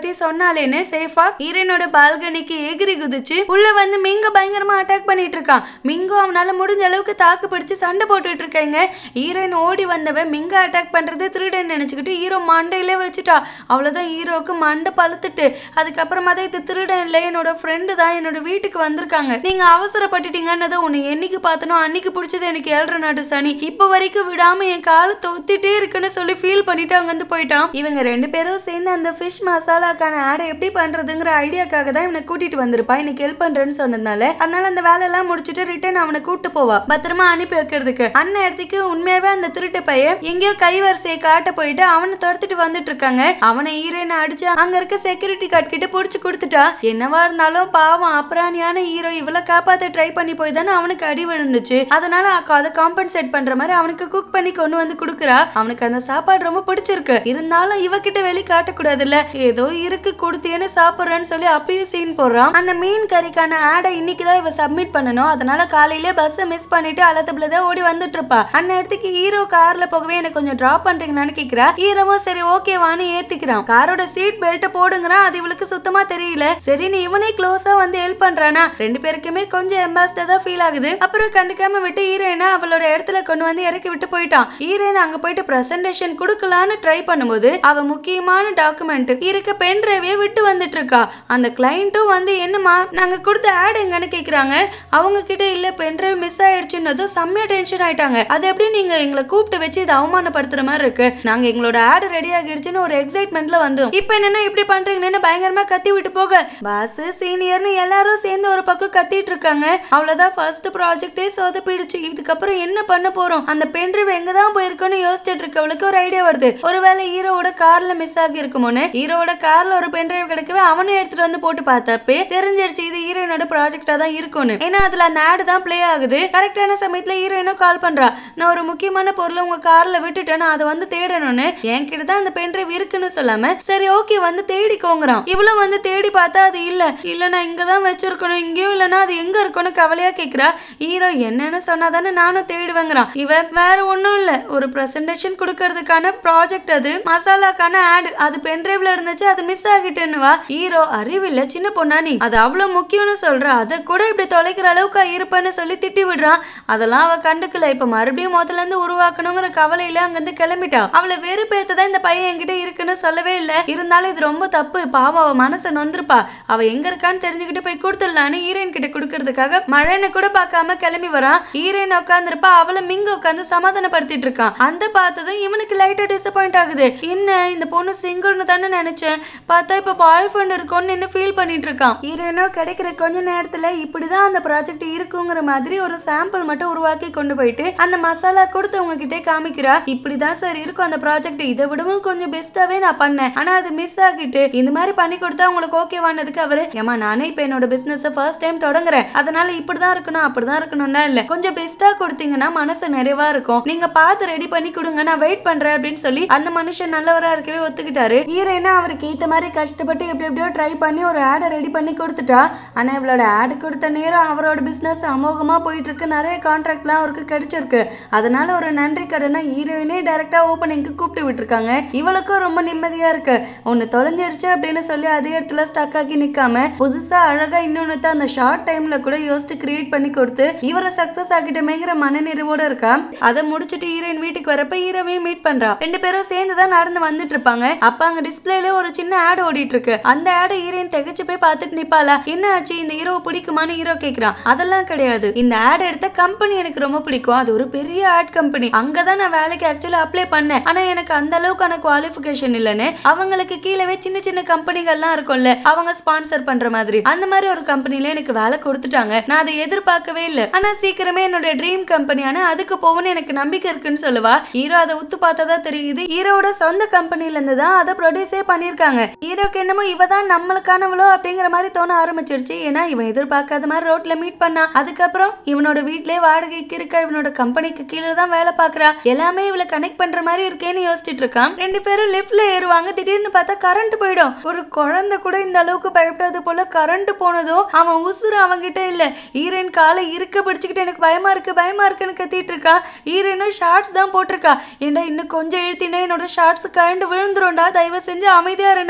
Speaker 1: பத்தி சொன்னாலேன்னு சேஃபா ஹீரோயினோட பால்கனிக்கு எகிரி குதிச்சு உள்ள வந்து மிங்க பயங்கரமா அட்டாக் பண்ணிட்டு இருக்கான் மிங்கு அவனால முடிஞ்ச அளவுக்கு தாக்கு பிடிச்சு சண்டை போட்டுட்டு இருக்காங்க ஹீரோயின் ஓடி வந்தவன் மிங்க அட்டாக் பண்றது திருடன் நினைச்சுக்கிட்டு ஹீரோ மண்டையிலே வச்சுட்டா அவ்வளவுதான் ஹீரோக்கு மண்டை பழுத்துட்டு அதுக்கப்புறமா தான் இது திருடன் இல்லை என்னோட ஃப்ரெண்டு தான் என்னோட வீட்டுக்கு வந்திருக்காங்க நீங்க அவசரப்பட்டுட்டீங்கன்னதை உன்னை என்னைக்கு பார்த்தனோ அன்னைக்கு பிடிச்சது எனக்கு ஏழரை நாட்டு சனி இப்போ வரைக்கும் விடாம என் காலை தொத்திட்டே இருக்குன்னு சொல்லி ஃபீல் பண்ணிட்டு அங்க வந்து போயிட்டான் இவங்க ரெண்டு பேரும் சேர்ந்து அந்த ஃபிஷ் மசாலாக்கான ஆடை எப்படி பண்றதுங்கிற ஐடியாக்காக தான் இவனை கூட்டிட்டு வந்திருப்பா இன்னைக்கு ஹெல்ப் பண்றேன்னு சொன்னதுனால அதனால அந்த வேலையெல்லாம் முடிச்சுட்டு ரிட்டர்ன் அவனை கூட்டு போவா பத்திரமா அனுப்பி வைக்கிறதுக்கு அண்ணன் இடத்துக்கு உண்மையாவே அந்த திருட்டு பையன் எங்கேயோ கைவரிசையை காட்ட போயிட்டு அவனை துரத்துட்டு வந்துட்டு இருக்காங்க அவனை ஈரேன்னு அடிச்சு அங்க இருக்க செக்யூரிட்டி கார்டு கிட்ட புடிச்சு கொடுத்துட்டா என்னவா இருந்தாலும் பாவம் அப்புறாணியான ஹீரோ இவளை காப்பாத்த ட்ரை பண்ணி போய் தானே அவனுக்கு அடி விழுந்துச்சு அதனால அக்கா அதை காம்பன்சேட் பண்ற மாதிரி அவனுக்கு குக் பண்ணி கொண்டு வந்து கொடுக்குறா அவனுக்கு அந்த சாப்பாடு ரொம்ப பிடிச்சிருக்கு இருந்தாலும் இவகிட்ட வெளி காட்டக்கூடாதுல்ல ஏதோ இருக்கு கொடுத்தேன்னு சாப்பிடுறேன்னு சொல்லி அப்பயும் சீன் போடுறான் அந்த மீன் கறிக்கான ஆடை இன்னைக்கு தான் இவ சப்மிட் பண்ணணும் அதனால காலையிலே பஸ்ஸை மிஸ் பண்ணிட்டு அலத்தப்புல தான் ஓடி வந்துட்டு இருப்பா அந்த இடத்துக்கு ஹீரோ கார்ல போகவே எனக்கு கொஞ்சம் டிராப் பண்றீங்களான்னு கேக்குறா ஹீரோவும் சரி ஓகேவான்னு ஏத்திக்கிறான் காரோட சீட் பெல்ட் போடுங்கிறான் அது இவளுக்கு சுத்தமா தெரியல சரி நீ இவனே க்ளோஸா வந்து ஹெல்ப் பண்றானா ரெண்டு பேருக்குமே கொஞ்சம் எம்பாஸ்டர் தான் ஃபீல் ஆகுது அப்புறம் கண்டுக்காம விட்டு ஹீரோயினா அவளோட இடத்துல கொண்டு வந்து இறக்கி விட்டு போயிட்டான் ஹீரோயின் அங்க போயிட்டு பிரசன்டேஷன் கொடுக்கலான்னு ட்ரை பண்ணும்போது அவ முக்கியமான டாக்குமெண்ட் இருக்க பென் டிரைவே விட்டு வந்துட்டு இருக்கா அந்த கிளைண்ட்டும் வந்து என்னமா நாங்க கொடுத்த ஆட் எங்கன்னு கேக்குறாங்க அவங்க கிட்ட இல்ல பென் டிரைவ் மிஸ் ஆயிடுச்சுன்னதும் செம்மையா டென்ஷன் ஆயிட்டாங்க அது எப்படி நீங்க எங்களை கூப்பிட்டு வச்சு இதை அவமானப்படுத்துற மாதிரி இருக்கு நாங்க எங்களோட ஆட் ரெடி ஆகிடுச்சுன்னு ஒரு எக்ஸைட்மெண்ட்ல வந்தோம் இப்போ என்னன்னா இப்படி பண்றீங்கன்னு பயங்கரமா கத்தி விட்டு போக பாஸ் சீனியர்னு எல்லாரும் சேர்ந்து ஒரு பக்கம் கத்திட்டு இருக்காங்க அவ்வளவுதான் ஃபர்ஸ்ட் ப்ராஜெக்டே சொதப்பிடுச்சு இதுக்கப்புறம் என்ன பண்ண போறோம் அந்த பென் டிரைவ் எங்க தான் போயிருக்கோன்னு யோசிச்சுட்டு இருக்கவளுக்கு ஒரு ஐடியா வருது ஒருவேளை ஹீரோவோட கார்ல மிஸ் ஆகி இருக்குமோன்னு ஹீரோவோட கார்ல ஒரு பென் டிரைவ் கிடைக்கவே அவனே எடுத்துட்டு வந்து போட்டு பார்த்தப்பே தெரிஞ்சிருச்சு இது ஹீரோயினோட ப்ராஜெக்டா தான் இருக்கும்னு ஏன்னா அதுல அந்த ஆடு தான் ப்ளே ஆகுது கரெக்டான சமயத்துல ஹீரோயினும் கால் பண்றா நான் ஒரு முக்கியமான பொருளை உங்க கார்ல விட்டுட்டேன் நான் அதை வந்து தேடணும்னு என்கிட்ட தான் அந்த பென் டிரைவ் இருக்குன்னு சொல்லாம சரி ஓகே வந்து தேடிக்கோங்கிறான் இவ்வளவு வந்து தேடி பார்த்தா அது இல்ல இல்ல நான் இங்க தான் வச்சிருக்கணும் இங்கேயும் இல்லைன்னா அது எங்க இருக்கும்னு கவலையா கேக்குறா ஹீரோ என்னன்னு சொன்னாதானே நானும் தேடுவேங்கிறான் இவன் வேற ஒண்ணும் இல்ல ஒரு பிரசன்டேஷன் கொடுக்கறதுக்கான ப்ராஜெக்ட் அது மசாலாக்கான ஆட் அது பென் டிரைவ்ல இருந்துச்சு அது மிஸ் ஆகிட்டுன்னு வா ஹீரோ அறிவில்ல சின்ன பொண்ணா நீ அது அவ்வளவு முக்கியம்னு சொல்றா அதை கூட இப்படி தொலைக்கிற அளவுக்கு இருப்பேன்னு சொல்லி திட்டி விடுறான் அதெல்லாம் அவ கண்டுக்கல இப்ப மறுபடியும் முதல்ல இருந்து உருவாக்கணுங்கிற கவலையில அங்கிருந்து கிளம்பிட்டா அவளை வெறுப்பேத்ததான் இந்த பையன் என்கிட்ட இருக்குன்னு சொல்லவே இல்ல இருந்தாலும் இது ரொம்ப தப்பு பாவம் அவ மனசை நொந்திருப்பா அவ எங்க இருக்கான்னு தெரிஞ்சுக்கிட்டு போய் கொடுத்துடலான்னு ஹீரோயின் கிட்ட கொடுக்கறதுக்காக மழைன்னு கூட பார்க்காம கிளம்பி வரான் ஹீரோயின் உட்காந்துருப்பா அவளை மிங்க உட்காந்து சமாதானப்படுத்திட்டு இருக்கான் அந்த பார்த்ததும் இவனுக்கு லைட்டா டிசப்பாயிண்ட் ஆகுது என்ன இந்த பொண்ணு சிங்கிள்னு தானே நினைச்சேன் பார்த்தா இப்ப பாய் ஃப்ரெண்ட் இருக்கும்னு என்ன ஃபீல் பண்ணிட்டு இருக்கான் ஹீரோயினோ கிடைக்கிற கொஞ்ச நேரத்துல இப்படிதான் அந்த ப்ராஜெக்ட் இருக்குங்கிற மாதிரி ஒரு சாம்பிள் மட்டும் உருவாக்கி கொண்டு போயிட்டு அந்த மசாலா கொடுத்தவங்க கிட்டே காமிக்கிறா இப்படிதான் சார் இருக்கும் அந்த ப்ராஜெக்ட் இதை விடவும் கொஞ்சம் பெஸ்ட்டாவே நான் பண்ணேன் ஆனா அது மிஸ் ஆகிட்டு இந்த மாதிரி பண்ணி கொடுத்தா உங்களுக்கு ஓகேவானதுக்கு அவரு ஏமா நானே இப்ப என்னோட பிசினஸ் ஃபர்ஸ்ட் டைம் தொடங்குறேன் அதனால இப்படிதான் இருக்கணும் அப்படிதான் இருக்கணும்னா இல்ல கொஞ்சம் பெஸ்ட்டா கொடுத்தீங்கன்னா மனசு நிறைவா இருக்கும் நீங்க பார்த்து ரெடி பண்ணி கொடுங்க நான் வெயிட் பண்றேன் அப்படின்னு சொல்லி அந்த மனுஷன் நல்லவரா இருக்கவே ஒத்துக்கிட்டாரு ஹீரோயினா அவருக்கு ஏத்த மாதிரி கஷ்டப்பட்டு எப்படி எப்படியோ ட்ரை பண்ணி ஒரு ஆடை ரெடி பண்ணி கொடுத்துட்டா ஆனா இவளோட ஆட் கொடுத்த நேரம் அவரோட பிசினஸ் அமோகமா போயிட்டு இருக்கு நிறைய கான்ட்ராக்ட்லாம் அவருக்கு கிடைச்சிருக்கு அதனால ஒரு நன்றி கடனை ஹீரோயினே டைரக்டா ஓப்பனிங்க்கு கூப்பிட்டு விட்டுருக்காங்க இவளுக்கும் ரொம்ப நிம்மதியா இருக்கு ஒன்னு தொலைஞ்சிடுச்சு அப்படின்னு சொல்லி அதே இடத்துல ஸ்டக் ஆகி நிக்காம புதுசா அழகா இன்னொன்னு அந்த ஷார்ட் டைம்ல கூட யோசிச்சு கிரியேட் பண்ணி கொடுத்து இவரை சக்சஸ் ஆகிட்டமேங்கிற மனநிறைவோட இருக்கா அதை முடிச்சுட்டு ஹீரோயின் வீட்டுக்கு வரப்ப ஹீரோவையும் மீட் பண்றா ரெண்டு பேரும் சேர்ந்து தான் நடந்து வந்துட்டு இருப்பாங்க அப்ப அங்க டிஸ்பிளேல ஒரு சின்ன ஆட் ஓடிட்டு இருக்கு அந்த ஆட் ஹீரோயின் திகச்சு போய் பார்த்துட்டு நிப்பாளா என்ன ஆச்சு இந்த ஹீரோ பிடிக்குமான்னு ஹீரோ கேக்குறான் அதெல்லாம் கிடையாது இந்த ஆட் எடுத்த கம்பெனி எனக்கு ரொம்ப பிடிக்கும் அது ஒரு பெரிய ஆட் கம்பெனி அங்கதான் நான் வேலைக்கு ஆக்சுவலா அப்ளை பண்ணேன் ஆனா எனக்கு அந்த அளவுக்கான குவாலிஃபிகேஷன் இல்லைன்னு அவங்களுக்கு கீழவே சின்ன சின்ன கம்பெனிகள்லாம் இருக்கும்ல அவங்க ஸ்பான்சர் பண்ற மாதிரி அந்த மாதிரி ஒரு கம்பெனில எனக்கு வேலை கொடுத்துட்டாங்க நான் அதை எதிர்பார்க்கவே இல்லை ஆனா சீக்கிரமே என்னோட ட்ரீம் கம்பெனியான அதுக்கு போகணும்னு எனக்கு நம்பிக்கை இருக்குன்னு சொல்லுவா ஹீரோ அதை உத்து பார்த்ததா தெரியுது ஹீரோவோட சொந்த கம்பெனில இருந்து தான் அதை ப்ரொடியூஸே பண்ணிருக்காங்க ஹீரோக்கு என்னமோ இவ தான் நம்மளுக்கானவளோ அப்படிங்கிற மாதிரி தோண ஆரம்பிச்சிருச்சு ஏன்னா இவன் எதிர்பார்க்காத மாதிரி ரோட்ல மீட் பண்ணா அதுக்கப்புறம் இவனோட வீட்லயே வாடகைக்கு இருக்கா இவனோட கம்பெனிக்கு கீழே தான் வேலை பாக்குறா எல்லாமே இவளை கனெக்ட் பண்ற மாதிரி இருக்கேன்னு யோசிச்சுட்டு இருக்கான் ரெண்டு பேரும் லிஃப்ட்ல ஏறுவாங்க திடீர்னு பார்த்தா கரண்ட் போயிடும் ஒரு குழந்தை கூட இந்த அளவுக்கு பயப்படாத போல கரண்ட் போனதும் அவன் உசுறு அவன்கிட்ட இல்ல ஹீரோயின் காலை இருக்க பிடிச்சுக்கிட்டு எனக்கு பயமா இருக்கு பயமா இருக்குன்னு கத்திட்டு இருக்கா ஹீரோயினும் ஷார்ட்ஸ் தான் போட்டிருக்கா ஏண்டா இன்னும் கொஞ்சம் இழுத்தினா என்னோட ஷார்ட்ஸ் கழண்டு விழுந்துரும்டா தயவு செஞ்சு அமைதியா இருனா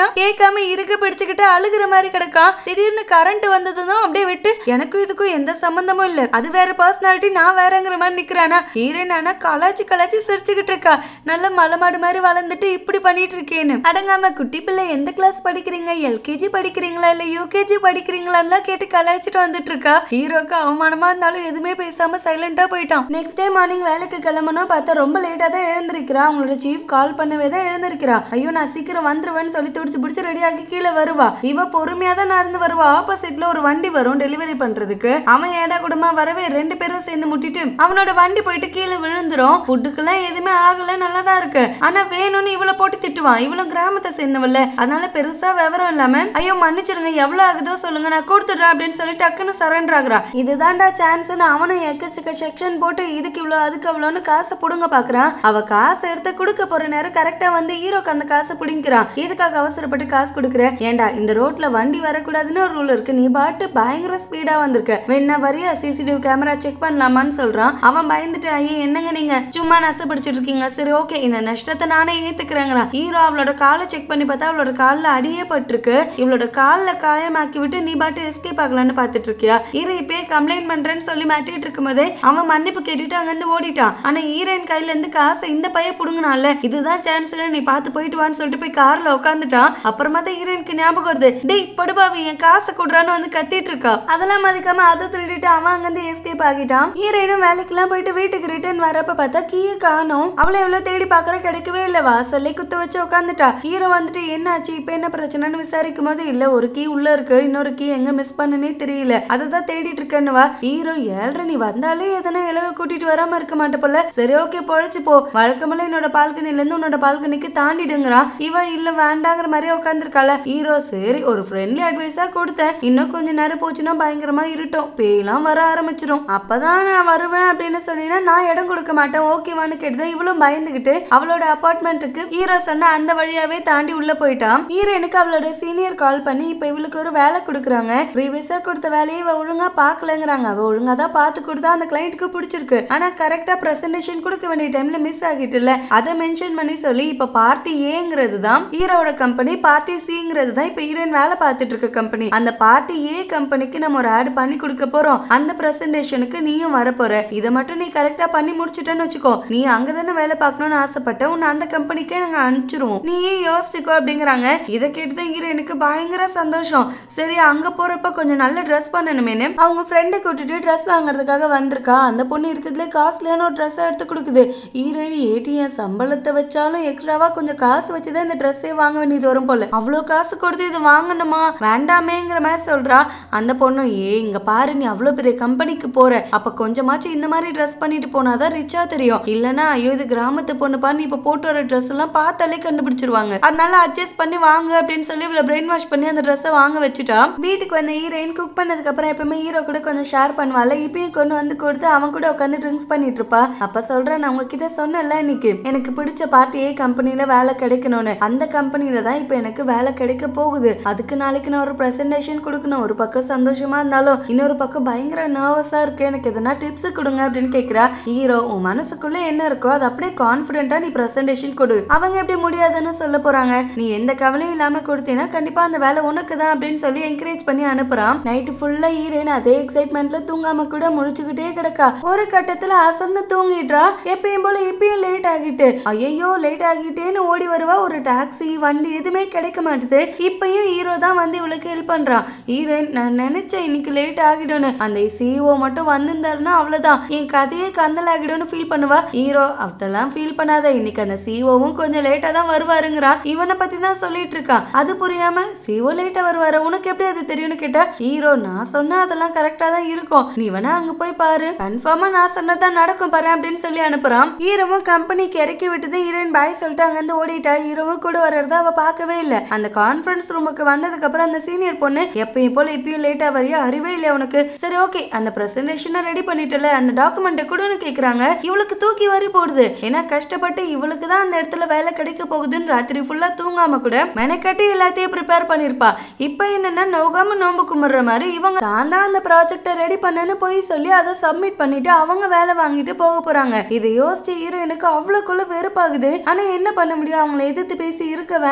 Speaker 1: கேட்காம இருக்க பிடிச்சுக்கிட்டு அழுகுற மாதிரி கிடக்கான் திடீர்னு கரண்ட் வந்ததும் அப்படியே விட்டு எனக்கும் இதுக்கும் எந்த சம்பந்தமும் இல்ல அது வேற பர்சனாலிட்டி நான் வேறங்கிற மாதிரி நிக்கிறானா ஹீரோயின் ஆனா கலாச்சி கலாச்சி சிரிச்சுக்கிட்டு இருக்கா நல்ல மலமாடு மாதிரி வளர்ந்துட்டு இப்படி பண்ணிட்டு இருக்கேன்னு அடங்காம குட்டி பிள்ளை எந்த கிளாஸ் படிக்கிறீங்க எல்கேஜி படிக்கிறீங்களா இல்ல யூகேஜி படிக்கிறீங்களான்லாம் கேட்டு கலாய்ச்சிட்டு வந்துட்டு இருக்கா ஹீரோக்கு அவமானமா இருந்தாலும் எதுவுமே பேசாம சைலண்டா போயிட்டான் நெக்ஸ்ட் டே மார்னிங் வேலைக்கு கிளம்பணும் பார்த்தா ரொம்ப லேட்டா தான் எழுந்திருக்கிறா அவங்களோட சீஃப் கால் பண்ணவே தான் எழுந்திருக்கிறா ஐயோ நான் சீக்கிரம் வந்துருவேன்னு சொல்லி துடிச்சு பிடிச்சு ரெடி ஆகி கீழே வருவா இவ பொறுமையா தான் நடந்து வருவா ஆப்போசிட்ல ஒரு வண்டி வரும் டெலிவரி பண்றதுக்கு அவன் ஏடா கூடமா வரவே ரெண்டு பேரும் சேர்ந்து முட்டிட்டு அவனோட வண்டி போயிட்டு கீழே விழுந்துரும் ஃபுட்டுக்கெல்லாம் எதுவுமே ஆகல நல்லா தான் இருக்கு ஆனா வேணும்னு இவள போட்டு திட்டுவான் இவளும் கிராமத்தை சேர்ந்தவல்ல அதனால பெருசா விவரம் இல்லாம ஐயோ மன்னிச்சிருங்க எவ்வளவு ஆகுதோ சொல்லுங்க நான் கொடுத்துடுறேன் அப்படின்னு சொல்லி டக்குன்னு சரண்டர் ஆகுறா இதுதான்டா சான்ஸ்னு அவனும் எக்கச்சக்க செக்ஷன் போட்டு இதுக்கு இவ்வளோ அதுக்கு அவ்வளோன்னு காசை புடுங்க பாக்குறான் அவ காசை எடுத்து கொடுக்க போற நேரம் கரெக்டா வந்து ஹீரோக்கு அந்த காசை பிடிக்கிறான் எதுக்காக அவசரப்பட்டு காசு கொடுக்குற ஏன்டா இந்த ரோட்ல வண்டி வரக்கூடாதுன்னு ஒரு ரூல் இருக்கு நீ பாட்டு பயங்கர ஸ்பீடா வந்திருக்க வேணா வரியா சிசிடிவி கேமரா செக் பண்ணலாமான்னு சொல்றான் அவன் பயந்துட்டு ஐயே என்னங்க நீங்க சும்மா நசை பிடிச்சிட்டு இருக்கீங்க சரி ஓகே இந்த நஷ்டத்தை நானே ஏத்துக்கிறேங்கிறான் ஹீரோ அவளோட காலை செக் பண்ணி பார்த்தா அவளோட காலில் அடியே பட்டிருக்கு இவளோட காலில் காயமாக்கி விட்டு நீ பாட்டு எஸ்கேப் ஆகலான்னு பார்த்துட்டு இருக்கியா ஹீரோ இப்பயே கம்ப்ளைண்ட் பண்றேன்னு சொல்லி மாட்டிட்டு இருக்கும்போதே அவன் மன்னிப்பு கேட்டுட்டு அங்கிருந்து ஓடிட்டான் ஆனா ஹீரோயின் கையில இருந்து காசை இந்த பையன் புடுங்கினால இதுதான் சான்ஸ் நீ பார்த்து போயிட்டு வான்னு சொல்லிட்டு போய் கார்ல உட்காந்துட்டான் அப்புறமா தான் ஹீரோயினுக்கு ஞாபகம் வருது டேய் படுபாவி என் காசை கொடுறான்னு வந்து கத்திட்டு இருக்கா அதெல்லாம் மதிக்காம அதை திருடிட்டு அவன் அங்கிருந்து எஸ்கேப் ஆகிட்டான் ஹீரோயினும் வேலைக்கெல்லாம் போயிட்டு வீட்டுக்கு ரிட்டர்ன் வரப்ப பார்த்தா கீயை காணோம் அவளை எவ்வளவு தேடி பாக்குற கிடைக்கவே இல்ல வாசல்லே குத்த வச்சு உட்காந்துட்டா ஹீரோ வந்துட்டு என்னாச்சு இப்ப என்ன பிரச்சனைன்னு விசாரிக்கும் போது இல்ல ஒரு கீ உள்ள இருக்கு இன்னொரு கீ எங்க மிஸ் பண்ணனே தெரியல அததான் தேடிட்டு இருக்கேன்னுவா ஹீரோ ஏழ்ற நீ வந்தாலே எதனா இளவ கூட்டிட்டு வராம இருக்க மாட்ட போல சரி ஓகே பொழைச்சு போ வழக்கமெல்லாம் என்னோட பால்கனில இருந்து உன்னோட பால்கனிக்கு தாண்டிடுங்கிறான் இவ இல்ல வேண்டாங்கிற மாதிரி உட்காந்துருக்காள ஹீரோ சரி ஒரு ஃப்ரெண்ட்லி அட்வைஸா கொடுத்தேன் இன்னும் கொஞ்ச நேரம் போச்சுன்னா பயங்கரமா இருட்டும் பேயெல்லாம் வர ஆரம்பிச்சிடும் அப்பதான் நான் வருவேன் அப்படின்னு சொன்னீங்கன்னா நான் இடம் கொடுக்க மாட்டேன் ஓகேவான்னு கேட்டுதான் இவளும் பயந்துகிட்டு அவளோட அபார்ட்மெண்ட்டுக்கு ஹீரோ சொன்ன அந்த வழியாவே தாண்டி உள்ள போயிட்டான் ஹீரோனுக்கு அவளோட சீனியர் கால் பண்ணி இப்ப இவளுக்கு ஒரு வேலை கொடுக்குறாங்க ப்ரீவியஸா கொடுத்த வேலையை இவ ஒழுங்கா பாக்கலங்கிறாங்க அவ ஒழுங்கா தான் பார்த்து கொடுத்தா அந்த கிளைண்ட்டுக்கு பிடிச்சிருக்கு ஆனா கரெக்டா பிரசன்டேஷன் கொடுக்க வேண்டிய டைம்ல மிஸ் ஆகிட்டுல அதை மென்ஷன் பண்ணி சொல்லி இப்ப பார்ட்டி ஏங்கிறது தான் ஹீரோட கம்பெனி பார்ட்டி சிங்கிறது தான் இப்ப ஹீரோயின் வேலை பார்த்துட்டு இருக்க கம்பெனி அந்த பார்ட்டி ஏ கம்பெனிக்கு நம்ம ஒரு ஆட் பண்ணி கொடுக்க போறோம் அந்த பிரசன்டேஷனுக்கு நீயும் வர போற இதை மட்டும் நீ கரெக்டா பண்ணி முடிச்சிட்டேன்னு வச்சுக்கோ நீ அங்கதானே வேலை பார்க்கணும்னு ஆசைப்பட்ட உன்னை அந்த கம்பெனிக்கே நாங்க அனுப்பிச்சிருவோம் நீயே யோசிச்சுக்கோ அப்படிங்கிறாங்க இதை கேட்டுதான் ஹீரோயினுக்கு பயங்கர சந்தோஷம் சரி அங்க போறப்ப கொஞ்சம் நல்ல ட்ரெஸ் பண்ணணுமேனு அவங்க ஃப்ரெண்டை கூட்டிட்டு ட்ரெஸ் வாங்குறதுக்காக வந்திருக்கா அந்த பொண்ணு இருக்கிறதுல காஸ்ட்லியான ஒரு ட்ரெஸ் எடுத்து கொடுக்குது ஹீரோயின் ஏடிஎம் சம்பளத்தை வச்சாலும் எக்ஸ்ட்ராவா கொஞ்சம் காசு வச்சுதான் இந்த ட்ரெஸ்ஸே வாங்க வேண்டியது வரும் போல அவ்வளோ காசு கொடுத்து இது வாங்கணுமா வேண்டாமேங்கிற மாதிரி சொல்றா அந்த பொண்ணு ஏ இங்க பாரு நீ அவ்வளோ பெரிய கம்பெனிக்கு போற அப்ப கொஞ்சமாச்சும் இந்த மாதிரி ட்ரெஸ் பண்ணிட்டு போனாதான் ரிச்சா தெரியும் இல்லனா ஐயோ இது கிராமத்து பொண்ணுப்பா நீ இப்ப போட்டு வர ட்ரெஸ் எல்லாம் பார்த்தாலே கண்டுபிடிச்சிருவாங்க அதனால அட்ஜஸ்ட் பண்ணி வாங்க அப்படின்னு சொல்லி இவ்வளவு பிரெயின் வாஷ் பண்ணி அந்த ட்ரெஸ்ஸை வாங்க வச்சுட்டா வீட்டுக்கு வந்த ஹீரோயின் குக் பண்ணதுக்கு அப்புறம் எப்பவுமே ஹீரோ கூட கொஞ்சம் ஷேர் பண்ணுவாள் இப்பயும் கொண்டு வந்து கொடுத்து அவன் கூட உட்காந்து ட்ரிங்க்ஸ் பண்ணிட்டு இருப்பா அப்ப சொல்றேன் நான் உங்ககிட்ட சொன்னேன்ல இன்னைக்கு எனக்கு பிடிச்ச பார்ட்டி ஏ கம்பெனில வேலை கிடைக்கணும்னு அந்த கம்பெனில தான் இப்ப எனக்கு வேலை கிடைக்க போகுது அதுக்கு நாளைக்கு நான் ஒரு பிரசன்டேஷன் கொடுக்கணும் ஒரு பக்கம் சந்தோஷமா இருந்தாலும் இன்னொரு பக்கம் பயங்கர நர்வஸா இருக்கு எனக்கு எதனா டிப்ஸ் கொடுங்க அப்படின்னு கேக்குறா ஹீரோ உன் மனசுக்குள்ள என்ன இருக்கோ அது அப்படியே கான்பிடென்ட்டா நீ பிரசன்டேஷன் கொடு அவங்க எப்படி முடியாதுன்னு சொல்ல போறாங்க நீ எந்த கவலையும் இல்லாம கொடுத்தீங்கன்னா கண்டிப்பா அந்த வேலை உனக்கு தான் அப்படின்னு சொல்லி என்கரேஜ் பண்ணி அனுப்புறான் நைட்டு ஃபுல்லா ஹீரோயின் அதே எக்ஸைட்மெண்ட்ல தூங்காம கூட முழிச்சுக்கிட்டே கிடக்கா ஒரு கட்டத்துல அசந்து தூங்கிடுறா எப்பயும் போல இப்பயும் லேட் ஆகிட்டு ஐயோ லேட் ஆகிட்டேன்னு ஓடி வருவா ஒரு டாக்ஸி வண்டி எதுவுமே கிடைக்க மாட்டுது இப்பயும் ஹீரோ தான் வந்து இவளுக்கு ஹெல்ப் பண்றான் ஹீரோயின் நான் நினைச்சேன் இன்னைக்கு லேட் ஆகிடும்னு அந்த சிஓ மட்டும் வந்திருந்தாருன்னா அவ்வளவுதான் என் கதையே கந்தல் ஆகிடும்னு ஃபீல் பண்ணுவா ஹீரோ அதெல்லாம் ஃபீல் பண்ணாத இன்னைக்கு அந்த சிஓவும் கொஞ்சம் லேட்டா தான் வருவாருங்கிறா இவனை பத்தி தான் சொல்லிட்டு இருக்கான் அது புரியாம சிஓ லேட்டா வருவாரு உனக்கு எப்படி அது தெரியும்னு கேட்டா ஹீரோ நான் சொன்னா அதெல்லாம் கரெக்டா தான் இருக்கும் நீ வேணா அங்க போய் பாரு கன்ஃபார்மா நான் சொன்னதான் நடக்கும் பாரு அப்படின்னு சொல்லி அனுப்புறான் ஹீரோவும் கம்பெனிக்கு இறக்கி விட்டது ஹீரோயின் பாய் சொல்லிட்டு அங்கிருந்து ஓடிட்டா ஹீரோவும் கூட வர்றத அவ பார்க்கவே இல்ல அந்த கான்ஃபரன்ஸ் ரூமுக்கு வந்ததுக்கு அப்புறம் அந்த சீனியர் பொண்ணு எப்பயும் போல இப்பயும் லேட்டா வரியா அறிவே இல்லை உனக்கு சரி ஓகே அந்த பிரசன்டேஷனை ரெடி பண்ணிட்டல அந்த டாக்குமெண்ட்டை கூடன்னு கேக்குறாங்க இவளுக்கு தூக்கி வரி போடுது ஏன்னா கஷ்டப்பட்டு இவளுக்கு தான் அந்த இடத்துல வேலை கிடைக்க போகுதுன்னு ராத்திரி ஃபுல்லா தூங்காம கூட மெனக்கட்டி எல்லாத்தையும் ப்ரிப்பேர் பண்ணிருப்பா இப்போ என்னன்னா நோகாம நோம்பு கும்பிடுற மாதிரி இவங்க தான் தான் அந்த ப்ராஜெக்டை ரெடி பண்ணேன்னு போய் சொல்லி அதை சப்மிட் பண்ணிட்டு அவங்க வேலை வாங்கிட்டு போக போறாங்க இதை யோசிச்சு ஹீரோயினுக்கு அவ்வளோக்குள்ள வெறுப்பாகுது ஆனா என்ன பண்ண முடியும் அவங்கள எதிர்த்து பேசி இருக்க வேலையுமா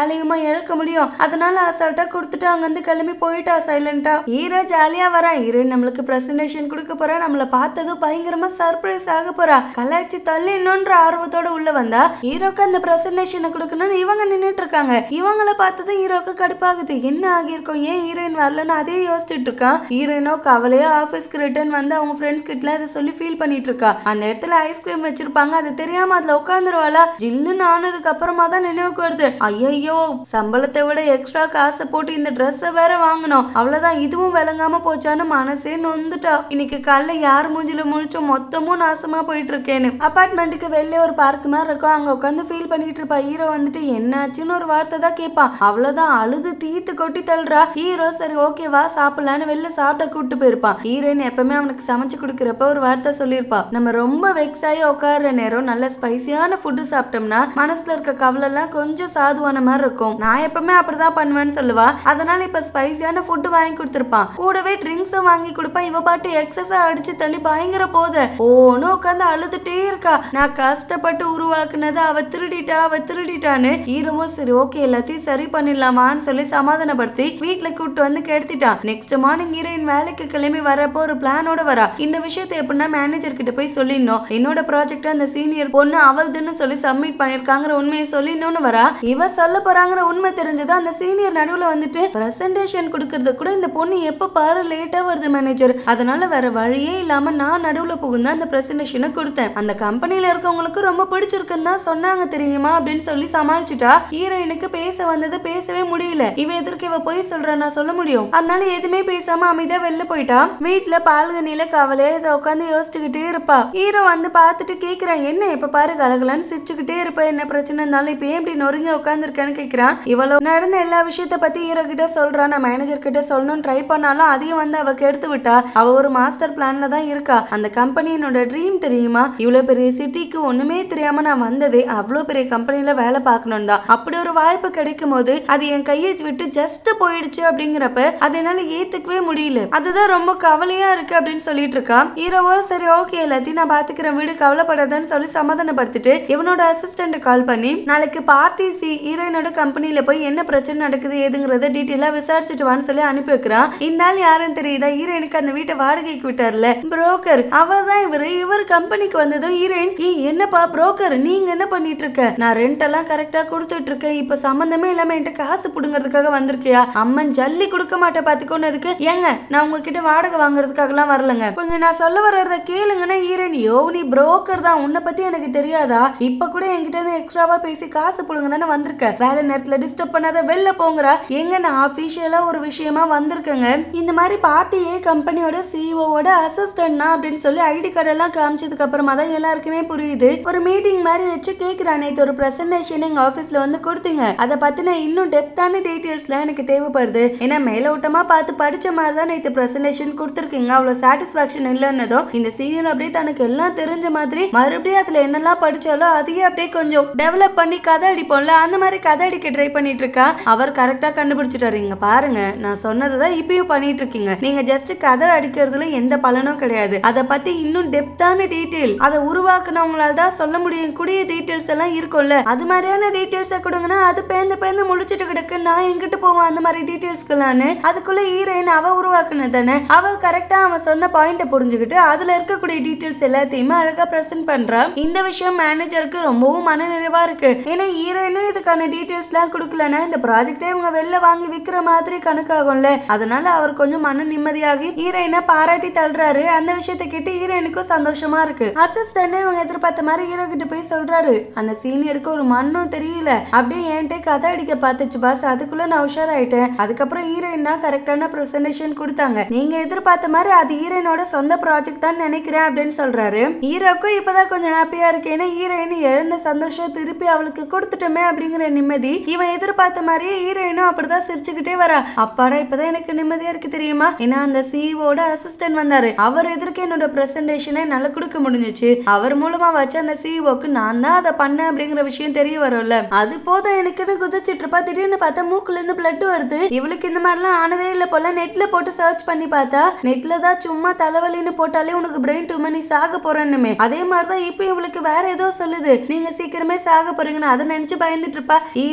Speaker 1: இழக்க முடியும் அதனால அசால்ட்டா கொடுத்துட்டு அங்கிருந்து கிளம்பி போயிட்டா சைலண்டா ஹீரோ ஜாலியா வரா ஹீரோயின் நம்மளுக்கு பிரசன்டேஷன் கொடுக்க போறா நம்மள பார்த்ததும் பயங்கரமா சர்ப்ரைஸ் ஆக போறா கலாய்ச்சி தள்ளிடணுன்ற ஆர்வத்தோட உள்ள வந்தா ஹீரோக்கு அந்த பிரசன்டேஷனை கொடுக்கணும்னு இவங்க நின்னுட்டு இருக்காங்க இவங்கள பார்த்ததும் ஹீரோக்கு கடுப்பாகுது என்ன ஆகியிருக்கும் ஏன் ஹீரோயின் வரலன்னு அதே யோசிச்சுட்டு இருக்கான் ஹீரோயினோ கவலையா ஆபீஸ்க்கு ரிட்டர்ன் வந்து அவங்க ஃப்ரெண்ட்ஸ் கிட்ட அதை சொல்லி ஃபீல் பண்ணிட்டு இருக்கா அந்த இடத்துல ஐஸ்கிரீம் வச்சிருப்பாங்க அது தெரியாம அதுல உட்காந்துருவாளா ஜில்லுன்னு ஆனதுக்கு அப்புறமா தான் நினைவுக்கு வருது ஐயோ சம்பளத்தை விட எக்ஸ்ட்ரா காசை போட்டு இந்த ட்ரெஸ்ஸை வேற வாங்கணும் அவ்வளவுதான் இதுவும் விளங்காம போச்சான்னு மனசே நொந்துட்டா இன்னைக்கு காலைல யார் மூஞ்சில முழிச்சோம் மொத்தமும் நாசமா போயிட்டு இருக்கேன்னு அபார்ட்மெண்ட்டுக்கு வெளியே ஒரு பார்க் மாதிரி இருக்கும் அங்க உட்காந்து ஃபீல் பண்ணிட்டு இருப்பா ஹீரோ வந்துட்டு என்னாச்சுன்னு ஒரு வார்த்தை தான் கேட்பான் அவ்வளவுதான் அழுது தீத்து கொட்டி தள்ளுறா ஹீரோ சரி ஓகேவா சாப்பிடலான்னு வெளில சாப்பிட கூட்டு போயிருப்பான் ஹீரோயின் எப்பவுமே அவனுக்கு சமைச்சு கொடுக்குறப்ப ஒரு வார்த்தை சொல்லியிருப்பா நம்ம ரொம்ப வெக்ஸ் ஆகி உட்கார்ற நேரம் நல்ல ஸ்பைசியான ஃபுட்டு சாப்பிட்டோம்னா மனசுல இருக்க கவலை எல்லாம் கொஞ்சம் சாதுவான மாதிரி இருக்கும் நான் எப்பவுமே அப்படிதான் பண்ணுவேன்னு சொல்லுவா அதனால இப்ப ஸ்பைசியான ஃபுட்டு வாங்கி கொடுத்துருப்பான் கூடவே ட்ரிங்க்ஸும் வாங்கி கொடுப்பான் இவ பாட்டு எக்ஸஸா அடிச்சு தள்ளி பயங்கர போத ஓன்னு உட்காந்து அழுதுட்டே இருக்கா நான் கஷ்டப்பட்டு உருவாக்குனதை அவ திருடிட்டா அவ திருடிட்டான்னு ஹீரோவும் சரி ஓகே எல்லாத்தையும் சரி பண்ணிடலாமான்னு சொல்லி சமாதானப்படுத்தி வீட்டுல கூப்பிட்டு வந்து கெடுத்திட்டான் நெக்ஸ்ட் மார்னிங் ஹீரோயின் வேலைக்கு கிளம்பி வரப்போ ஒரு பிளானோட வரா இந்த விஷயத்தை எப்படின்னா மேனேஜர் கிட்ட போய் சொல்லிடணும் என்னோட ப்ராஜெக்ட் அந்த சீனியர் பொண்ணு அவள்துன்னு சொல்லி சப்மிட் பண்ணிருக்காங்கிற உண்மையை சொல்லிடணும்னு வரா இவ சொல்ல போறாங்கிற உண்மை தெரிஞ்சது அந்த சீனியர் நடுவுல வந்துட்டு பிரசன்டேஷன் கொடுக்கறது கூட இந்த பொண்ணு எப்ப பாரு லேட்டா வருது மேனேஜர் அதனால வேற வழியே இல்லாம நான் நடுவுல புகுந்து அந்த பிரசன்டேஷனை கொடுத்தேன் அந்த கம்பெனில இருக்கவங்களுக்கு ரொம்ப பிடிச்சிருக்குன்னு தான் சொன்னாங்க தெரியுமா அப்படின்னு சொல்லி சமாளிச்சுட்டா ஹீரோயினுக்கு பேச வந்தது பேசவே முடியல இவ எதற்கு இவ போய் சொல்றா நான் சொல்ல முடியும் அதனால எதுவுமே பேசாம அமைதியா வெளில போயிட்டா வீட்டுல பால்கனியில கவலையா இதை உட்காந்து யோசிச்சுக்கிட்டே இருப்பா ஹீரோ வந்து பார்த்துட்டு கேக்குறான் என்ன இப்ப பாரு கலகலன்னு சிரிச்சுக்கிட்டே இருப்ப என்ன பிரச்சனை இருந்தாலும் இப்ப ஏன் இப்படி நொறுங்கி உட்காந்துருக்கேன்னு கேக்குறான் இவ்வளவு நடந்த எல்லா விஷயத்த பத்தி ஹீரோ கிட்ட சொல்றா நான் மேனேஜர் கிட்ட சொல்லணும்னு ட்ரை பண்ணாலும் அதையும் வந்து அவ கெடுத்து விட்டா அவ ஒரு மாஸ்டர் பிளான்ல தான் இருக்கா அந்த கம்பெனி என்னோட ட்ரீம் தெரியுமா இவ்வளவு பெரிய சிட்டிக்கு ஒண்ணுமே தெரியாம நான் வந்ததே அவ்வளவு பெரிய கம்பெனில வேலை பார்க்கணும் தான் அப்படி ஒரு வாய்ப்பு கிடைக்கும் போது அது என் கையை விட்டு ஜஸ்ட் போயிடுச்சு அப்படிங்கிறப்ப அதை என்னால ஏத்துக்கவே முடியல அதுதான் ரொம்ப கவலையா இருக்கு அப்படின்னு சொல்லிட்டு இருக்கா ஹீரோவோ சரி ஓகே எல்லாத்தையும் நான் பாத்துக்கிறேன் வீடு கவலைப்படாதன்னு சொல்லி சமாதானப்படுத்திட்டு இவனோட அசிஸ்டன்ட் கால் பண்ணி நாளைக்கு பார்ட்டி சி ஹீரோயினோட கம்பெனில போய் என்ன பிரச்சனை நடக்குது ஏதுங்கிறத டீட்டெயிலா விசாரிச்சுட்டு வான்னு சொல்லி அனுப்பி வைக்கிறான் இந்த ஆள் யாருன்னு தெரியுதா ஹீரோயினுக்கு அந்த வீட்டை வாடகைக்கு விட்டார்ல புரோக்கர் அவ தான் இவரு இவர் கம்பெனிக்கு வந்ததும் ஹீரோயின் ஏய் என்னப்பா புரோக்கர் நீங்க என்ன பண்ணிட்டு இருக்க நான் ரெண்ட் எல்லாம் கரெக்டா கொடுத்துட்டு இருக்கேன் இப்ப சம்பந்தமே இல்லாம என்கிட்ட காசு புடுங்கிறதுக்காக வந்திருக்கியா அம்மன் ஜல்லி கொடுக்க மாட்டேன் பாத்துக்கோன்னதுக்கு ஏங்க நான் உங்ககிட்ட வாடகை வாங்குறதுக்காகலாம் வரலங்க கொஞ்சம் நான் சொல்ல வர்றத கேளுங்கன்னா ஹீரோயின் யோ நீ புரோக்கர் தான் உன்னை பத்தி எனக்கு தெரியாதா இப்ப கூட என்கிட்ட இருந்து எக்ஸ்ட்ராவா பேசி காசு புடுங்க தானே வந்திருக்க வேலை நேரத்துல டிஸ்டர்ப் பண்ணாத வெளில போங்கடா எங்க நான் அபிஷியலா ஒரு விஷயமா வந்திருக்கேங்க இந்த மாதிரி பார்ட்டியே கம்பெனியோட சிஇஓட அசிஸ்டன்ட்னா அப்படின்னு சொல்லி ஐடி கார்டு எல்லாம் காமிச்சதுக்கு அப்புறமா தான் எல்லாருக்குமே புரியுது ஒரு மீட்டிங் மாதிரி வச்சு கேக்குறான் நேத்து ஒரு பிரசன்டேஷன் எங்க ஆபீஸ்ல வந்து கொடுத்தீங்க அதை பத்தின இன்னும் டெப்தான டீடைல்ஸ்லாம் எனக்கு தேவைப்படுது ஏன்னா மேலோட்டமா பார்த்து படிச்ச மாதிரி தான் நேத்து பிரசன்டேஷன் கொடுத்துருக்கீங்க அவ்வளவு சாட்டிஸ்பாக்சன் இல்லைன்னதும் இந்த சீனியர் அப்படியே தனக்கு எல்லாம் தெரிஞ்ச மாதிரி மறுபடியும் அதுல என்னெல்லாம் படிச்சாலோ அதையே அப்படியே கொஞ்சம் டெவலப் பண்ணி கதை அடிப்போம்ல அந்த மாதிரி கதை அடிக்க ட்ரை பண்ணிட்டு இருக்கா அவர் கரெக்டா கண்டுபிடிச்சிட்டாரு இங்க பாருங்க நான் சொன்னதை தான் இப்பயும் பண்ணிட்டு இருக்கீங்க நீங்க ஜஸ்ட் கதை அடிக்கிறதுல எந்த பலனும் கிடையாது அதை பத்தி இன்னும் டெப்தான டீட்டெயில் அதை உருவாக்குனவங்களால தான் சொல்ல முடியும் கூடிய டீட்டெயில்ஸ் எல்லாம் இருக்கும்ல அது மாதிரியான டீட்டெயில்ஸை கொடுங்கன்னா அது பேந்து பேந்து முழிச்சிட்டு கிடக்கு நான் எங்கிட்டு போவேன் அந்த மாதிரி டீட்டெயில்ஸ்க்கெல்லாம்னு அதுக்குள்ள ஹீரோயின் அவ உருவாக்குனது தானே அவ கரெக்டா அவன் சொன்ன பாயிண்ட புரிஞ்சுக்கிட்டு அதுல இருக்கக்கூடிய டீட்டெயில்ஸ் எல்லாத்தையுமே அழகா பிரசன்ட் பண்றா இந்த விஷயம் மேனேஜருக்கு ரொம்பவும் மனநிறைவா இருக்கு ஏன்னா ஹீரோயினும் இதுக்கான டீட்டெயில்ஸ் எல்லாம் கொடுக்கலன்னா இந்த ப்ராஜெக்டே இவங்க வெளில வாங்கி விக்கிற மாதிரி கணக்காகும்ல அதனால அவர் கொஞ்சம் மன நிம்மதியாகி ஹீரோயினை பாராட்டி தள்ளுறாரு அந்த விஷயத்தை கேட்டு ஹீரோயினுக்கும் சந்தோஷமா இருக்கு அசிஸ்டன்ட் இவங்க எதிர்பார்த்த மாதிரி ஹீரோ கிட்ட போய் சொல்றாரு அந்த சீனியருக்கு ஒரு மண்ணும் தெரியல அப்படியே என்கிட்ட கதை அடிக்க பார்த்துச்சு பாஸ் அதுக்குள்ள நான் உஷாராயிட்டேன் அதுக்கப்புறம் ஹீரோயின் தான் கரெக்டான ப்ரெசன்டேஷன் கொடுத்தாங்க நீங்க எதிர்பார்த்த மாதிரி அது ஹீரோயினோட சொந்த ப்ராஜெக்ட் தான் நினைக்கிறேன் அப்படின்னு சொல்றாரு ஹீரோக்கும் இப்பதான் கொஞ்சம் ஹாப்பியா இருக்கு ஏன்னா ஹீரோயின் எழுந்த சந்தோஷம் திருப்பி அவளுக்கு கொடுத்துட்டோமே அப்படிங்கிற நிம்மதி இவன் எதிர்பார்த்த மாதிரியே ஹீரோயினும் அப்படிதான் சிரிச்சுக்கிட்டே வரா அப்பாடா இப்பதான் எனக்கு நிம்மதியா இருக்கு தெரியுமா ஏன்னா அந்த சிஇஓட அசிஸ்டன்ட் வந்தாரு அவர் எதிர்க்க என்னோட பிரசன்டேஷனை நல்லா கொடுக்க முடிஞ்சுச்சு அவர் மூலமா வச்ச அந்த சிஇஓக்கு நான் தான் அதை பண்ணேன் அப்படிங்கிற விஷயம் தெரிய வரும்ல அது போதும் எனக்குன்னு குதிச்சிட்டு இருப்பா திடீர்னு பார்த்தா மூக்குல இருந்து பிளட் வருது இவளுக்கு இந்த மாதிரிலாம் ஆனதே இல்ல போல நெட்ல போட்டு சர்ச் பண்ணி பார்த்தா நெட்ல தான் சும்மா தலைவலின்னு போட்டாலே உனக்கு பிரெயின் டூமர் நீ சாக போறேன்னுமே அதே மாதிரிதான் இப்போ இவளுக்கு வேற ஏதோ சொல்லுது நீங்க சீக்கிரமே சாக போறீங்கன்னு அதை நினைச்சு பயந்துட்டு இருப்பா ஹீரோ அதெல்லாம்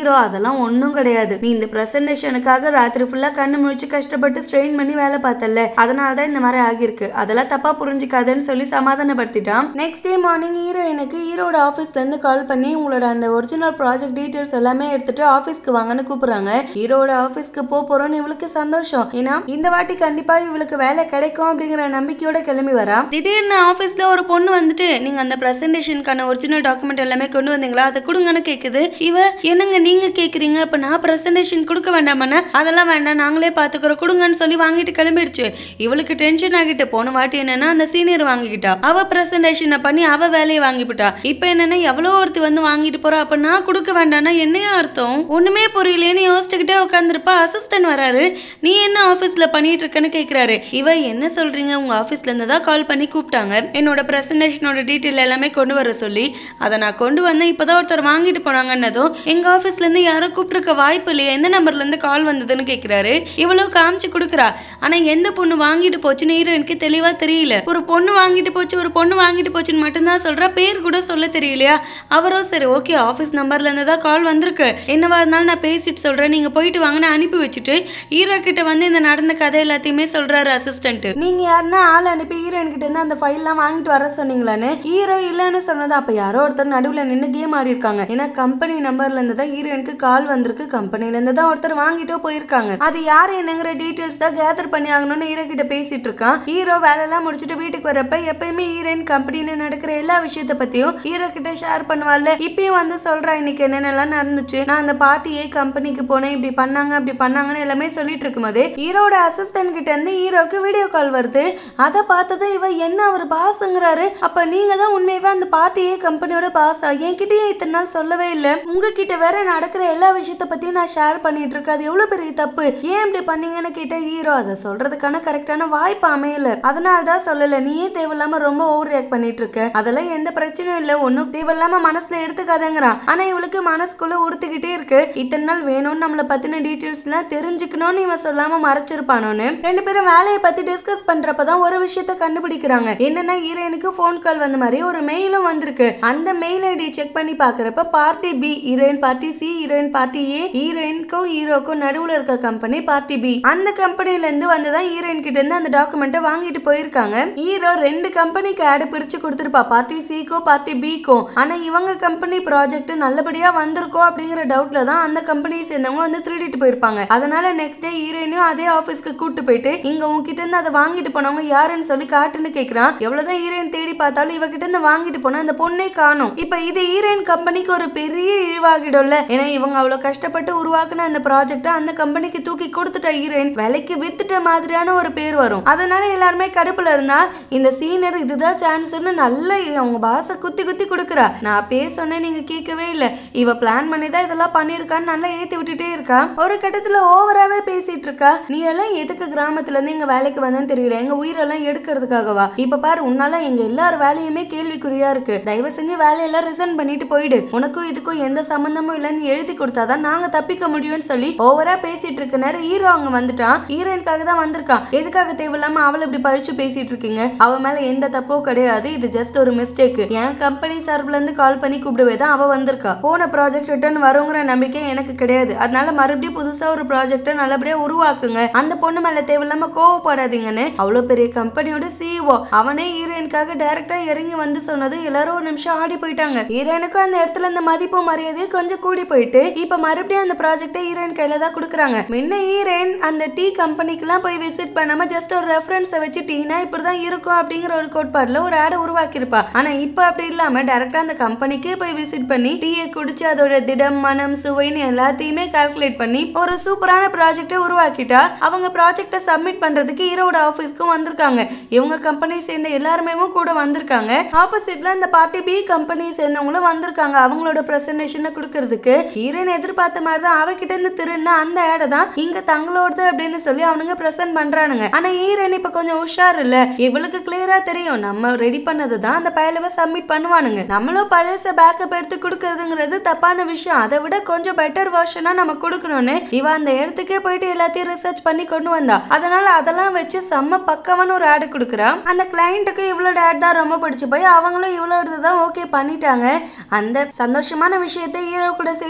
Speaker 1: அதெல்லாம் ஒண்ணும் கிடையாது நீ இந்த பிரசன்டேஷனுக்காக ராத்திரி ஃபுல்லா கண்ணு முழிச்சு கஷ்டப்பட்டு ஸ்ட்ரெயின் பண்ணி வேலை பார்த்தல அதனால தான் இந்த மாதிரி ஆகியிருக்கு அதெல்லாம் தப்பா புரிஞ்சுக்காதேன்னு சொல்லி சமாதானப்படுத்திட்டான் நெக்ஸ்ட் டே மார்னிங் ஹீரோயினுக்கு ஹீரோட ஆஃபீஸ்ல இருந்து கால் பண்ணி உங்களோட அந்த ஒரிஜினல் ப்ராஜெக்ட் டீடைல்ஸ் எல்லாமே எடுத்துட்டு ஆஃபீஸ்க்கு வாங்கன்னு கூப்பிடுறாங்க ஹீரோட ஆஃபீஸ்க்கு போக போறோம்னு இவளுக்கு சந்தோஷம் ஏன்னா இந்த வாட்டி கண்டிப்பா இவளுக்கு வேலை கிடைக்கும் அப்படிங்கிற நம்பிக்கையோட கிளம்பி வரா திடீர்னு ஆஃபீஸ்ல ஒரு பொண்ணு வந்துட்டு நீங்க அந்த பிரசன்டேஷனுக்கான ஒரிஜினல் டாக்குமெண்ட் எல்லாமே கொண்டு வந்தீங்களா அதை கொடுங்கன்னு கேக்குது இவ என்னங்க நீங்க கேக்குறீங்க அப்ப நான் பிரசன்டேஷன் கொடுக்க வேண்டாமாண்ணா அதெல்லாம் வேண்டாம் நாங்களே பாத்துக்கிறோம் கொடுங்கன்னு சொல்லி வாங்கிட்டு கிளம்பிடுச்சு இவளுக்கு டென்ஷன் ஆகிட்டு போன வாட்டி என்னன்னா அந்த சீனியர் வாங்கிக்கிட்டா அவ பிரசன்டேஷனை பண்ணி அவ வேலையை வாங்கிவிட்டா இப்போ என்னன்னா எவ்வளோ ஒருத்தி வந்து வாங்கிட்டு போறா அப்ப நான் கொடுக்க வேண்டாம்னா என்னையா அர்த்தம் ஒண்ணுமே புரியலையேன்னு யோசிச்சுக்கிட்டே உட்காந்துருப்பா அசிஸ்டன்ட் வராரு நீ என்ன ஆஃபீஸ்ல பண்ணிட்டு இருக்கன்னு கேக்குறாரு இவ என்ன சொல்றீங்க உங்க ஆஃபீஸ்ல இருந்து தான் கால் பண்ணி கூப்பிட்டாங்க என்னோட பிரசன்டேஷனோட டீட்டெயில் எல்லாமே கொண்டு வர சொல்லி அதை நான் கொண்டு வந்தேன் இப்போதான் ஒருத்தர் வாங்கிட்டு போனாங்கன்னதும் எங்க ஆஃபீஸ்ல இருந்து யாரும் கூப்பிட்டுருக்க வாய்ப்பு இல்லையா எந்த நம்பர்ல இருந்து கால் வந்ததுன்னு கேக்குறாரு இவ்வளவு காமிச்சு கொடுக்குறா ஆனா எந்த பொண்ணு வாங்கிட்டு போச்சுன்னு ஹீரோயினுக்கு தெளிவா தெரியல ஒரு பொண்ணு வாங்கிட்டு போச்சு ஒரு பொண்ணு வாங்கிட்டு போச்சுன்னு மட்டும்தான் சொல்றா பேர் கூட சொல்ல தெரியலையா அவரும் சரி ஓகே ஆஃபீஸ் நம்பர்ல இருந்து தான் கால் வந்திருக்கு என்னவா இருந்தாலும் நான் பேசிட்டு சொல்றேன் நீங்க போயிட்டு வாங்கன்னு அனுப்பி வச்சுட்டு ஹீரோ கிட்ட வந்து இந்த நடந்த கதை எல்லாத்தையுமே சொல்றாரு அசிஸ்டன்ட் நீங்க யாருன்னா ஆள் அனுப்பி ஹீரோயின் கிட்ட இருந்து அந்த ஃபைல்லாம் வாங்கிட்டு வர சொன்னீங்களான்னு ஹீரோ இல்லைன்னு சொன்னது அப்ப யாரோ ஒருத்தர் நடுவுல நின்று கேம் ஆடி இருக்காங்க ஏன்னா கம்பெனி நம்பர்ல இருந்து தான் ஹீரோயினுக்கு கால் வந்திருக்கு கம்பெனில இருந்து தான் ஒருத்தர் வாங்கிட்டோ போயிருக்காங்க அது யார் என்னங்கிற டீடைல்ஸ் தான் கேதர் பண்ணி ஆகணும்னு ஹீரோ கிட்ட பேசிட்டு இருக்கான் ஹீரோ வேலையெல்லாம் முடிச்சுட்டு வீட்டுக்கு வரப்ப எப்பயுமே ஹீரோயின் கம்பெனில நடக்கிற எல்லா விஷயத்த பத்தியும் ஹீரோ கிட்ட ஷேர் பண்ணுவாள்ல இப்பயும் வந்து சொல்றா இன்னைக்கு என்னென்னலாம் நடந்துச்சு நான் அந்த பார்ட்டியே கம்பெனிக்கு போனேன் இப்படி பண்ணாங்க அப்படி பண்ணாங்கன்னு எல்லாமே சொல்லிட்டு இருக்கும்போது ஹீரோட அசிஸ்டன்ட் கிட்ட இருந்து ஹீரோக்கு வீடியோ கால் வருது அதை பார்த்ததும் இவ என்ன அவர் பாஸ்ங்கிறாரு அப்ப நீங்க தான் உண்மையாவே அந்த பார்ட்டியே கம்பெனியோட பாஸா என்கிட்டயே இத்தனை நாள் சொல்லவே இல்லை உங்ககிட்ட வேற நடக்கிற எல்லா விஷயத்த பத்தியும் நான் ஷேர் பண்ணிட்டு இருக்கேன் அது எவ்வளவு பெரிய தப்பு ஏன் இப்படி பண்ணீங்கன்னு கேட்ட ஹீரோ அதை சொல்றதுக்கான கரெக்டான வாய்ப்பு அமையல அதனால தான் சொல்லல நீயே தேவையில்லாம ரொம்ப ஓவர் ரியாக்ட் பண்ணிட்டு இருக்க அதெல்லாம் எந்த பிரச்சனையும் இல்ல ஒன்னும் தேவையில்லாம மனசுல எடுத்துக்காதங்கிறான் ஆனா இவளுக்கு மனசுக்குள்ள உறுத்திக்கிட்டே இருக்கு இத்தனை நாள் வேணும்னு நம்மளை பத்தின டீட்டெயில்ஸ் எல்லாம் தெரிஞ்சுக்கணும்னு இவன் சொல்லாம மறைச்சிருப்பானோன்னு ரெண்டு பேரும் வேலையை பத்தி டிஸ்கஸ் பண்றப்பதான் ஒரு விஷயத்த கண்டுபிடிக்கிறாங்க என்னன்னா ஹீரோயினுக்கு ஃபோன் கால் வந்த மாதிரி ஒரு மெயிலும் வந்திருக்கு அந்த மெயில் ஐடி செக் பண்ணி பாக்குறப்ப party B heroine party C heroine party A ஹீரோயினுக்கும் ஹீரோக்கும் நடுவுல இருக்க கம்பெனி பார்ட்டி பி அந்த கம்பெனில இருந்து வந்துதான் ஹீரோயின் கிட்ட இருந்து அந்த டாக்குமெண்ட்டை வாங்கிட்டு போயிருக்காங்க ஹீரோ ரெண்டு கம்பெனிக்கு ஆடு பிரிச்சு கொடுத்துருப்பா பார்ட்டி சிக்கும் பார்ட்டி பிக்கும் ஆனா இவங்க கம்பெனி ப்ராஜெக்ட் நல்லபடியா வந்திருக்கோ அப்படிங்கிற டவுட்ல தான் அந்த கம்பெனியை சேர்ந்தவங்க வந்து திருடிட்டு போயிருப்பாங்க அதனால நெக்ஸ்ட் டே ஹீரோயினையும் அதே ஆபீஸ்க்கு கூட்டு போயிட்டு இங்க உங்ககிட்ட இருந்து அதை வாங்கிட்டு போனவங்க யாருன்னு சொல்லி காட்டுன்னு கேக்குறான் எவ்வளவுதான் ஹீரோயின் தேடி பார்த்தாலும் இவகிட்ட இருந்து வாங்கிட்டு போனா அந்த பொண்ணே காணும் இப்ப இது ஹீரோயின் கம்பெனிக்கு ஒரு பெரிய இழிவாகிடும்ல ஏன்னா இவங்க அவ்வளவு கஷ்டப்பட்டு உருவாக்குன அந்த ப்ராஜெக்ட் அந்த கம்பெனிக்கு தூக்கி கொடுத்துட்ட ஹீரோயின் விலைக்கு வித்துட்ட மாதிரியான ஒரு பேர் வரும் அதனால எல்லாருமே கடுப்புல இருந்தா இந்த சீனியர் இதுதான் சான்ஸ்னு நல்ல அவங்க பாச குத்தி குத்தி கொடுக்குறா நான் அப்பயே சொன்னேன் நீங்க கேட்கவே இல்ல இவ பிளான் பண்ணி தான் இதெல்லாம் பண்ணிருக்கான்னு நல்லா ஏத்தி விட்டுட்டே இருக்கா ஒரு கட்டத்துல ஓவராவே பேசிட்டு இருக்கா நீ எல்லாம் எதுக்கு கிராமத்துல இருந்து இங்க வேலைக்கு வந்தேன்னு தெரியல எங்க உயிரெல்லாம் எடுக்கிறதுக்காகவா இப்ப பாரு உன்னால எங்க எல்லார் வேலையுமே கேள்விக்குறியா இருக்கு தயவு செஞ்சு வேலையெல்லாம் ரிசைன் பண்ணிட்டு போயிடு உனக்கும் இதுக்கும் எந்த சம்பந்தமும் இல்லைன்னு எழுதி கொடுத்தாதான் நாங்க தப்பிக்க முடியும்னு சொல்லி ஓவரா பேசிட்டு இருக்க நேரம் ஹீரோ அங்க வந்துட்டான் ஹீரோயின்காக தான் வந்திருக்கான் எதுக்காக தேவையில்லாம அவளை இப்படி பழிச்சு பேசிட்டு இருக்கீங்க அவ மேல எந்த தப்பும் கிடையாது இது ஜஸ்ட் ஒரு மிஸ்டேக் என் கம்பெனி சார்பில் இருந்து கால் பண்ணி கூப்பிடவே தான் அவ வந்திருக்கா போன ப்ராஜெக்ட் ரிட்டர்ன் வருங்கிற நம்பிக்கை எனக்கு கிடையாது அதனால மறுபடியும் புதுசா ஒரு ப்ராஜெக்ட்டை நல்லபடியா உருவாக்குங்க அந்த பொண்ணு மேல தேவையில்லாம கோவப்படாதீங்கன்னு அவ்வளவு பெரிய கம்பெனியோட சிஇஓ அவனே ஹீரோயினுக்காக டைரக்டா இறங்கி வந்து சொன்னது எல்லாரும் ஒரு நிமிஷம் ஆடி போயிட்டாங்க ஹீரோயினுக்கும் அந்த இடத்துல இந்த மதிப்பு மரியாதை கொஞ்சம் கூடி போயிட்டு இப்ப மறுபடியும் அந்த ப்ராஜெக்டை ஹீரோயின் கையில தான் கொடுக்குறாங்க முன்ன ஹீரோயின் அந்த டீ கம்பெனிக்கெல்லாம் போய் விசிட் பண்ணாம ஜஸ்ட் ஒரு ரெஃபரன்ஸை வச்சு டீனா இப்படிதான் இருக்கும் அப்படிங்கிற ஒரு கோட்பாடுல ஒரு ஆடை உருவாக்கியிருப்பா ஆனா இப்ப அப்படி இல்லாம டைரக்டா அந்த கம்பெனிக்கே போய் விசிட் பண்ணி டீயை குடிச்சு அதோட திடம் மனம் சுவைன்னு எல்லாத்தையுமே கால்குலேட் பண்ணி ஒரு சூப்பரான ப்ராஜெக்டை உருவாக்கிட்டா அவங்க ப்ராஜெக்டை சப்மிட் பண்றதுக்கு ஹீரோட ஆஃபீஸ்க்கும் வந்திருக்காங்க இவங்க கம்பெனியை சேர்ந்த எல்லாருமே கூட வந்திருக்காங்க ஆப்போசிட்ல இந்த பார்ட்டி பி கம்பெனியை சேர்ந்தவங்களும் வந்திருக்காங்க அவங்களோட பிரசன்டேஷனை கொடுக்கறதுக்கு ஹீரோயின் எதிர்பார்த்த மாதிரி தான் அவகிட்ட இருந்து திருன்னா அந்த ஆடை தான் இங்க தங்களோடது அப்படின்னு சொல்லி அவனுங்க பிரசன்ட் பண்றானுங்க ஆனா ஹீரோயின் இப்ப கொஞ்சம் உஷார் இல்ல இவளுக்கு கிளியரா தெரியும் நம்ம ரெடி பண்ணது தான் அந்த பயலவை சப்மிட் பண்ணுவானுங்க நம்மளும் பழச பேக்கப் எடுத்து கொடுக்கறதுங்கிறது தப்பான விஷயம் அதை விட கொஞ்சம் பெட்டர் வெர்ஷனா நம்ம கொடுக்கணும்னு இவ அந்த இடத்துக்கே போயிட்டு எல்லாத்தையும் ரிசர்ச் பண்ணி கொண்டு வந்தா அதனால அதெல்லாம் வச்சு செம்ம பக்கமான ஒரு ஆடு கொடுக்குறா அந்த கிளைண்ட்டுக்கு இவளோட ஆட் தான் ரொம்ப பிடிச்சு போய் அவங்களும் இவளோடது தான் ஓகே பண்ணிட்டாங்க அந்த சந்தோஷமான விஷயத்தை ஹீரோ கூட சேர்ந்து செலிப்ரேட்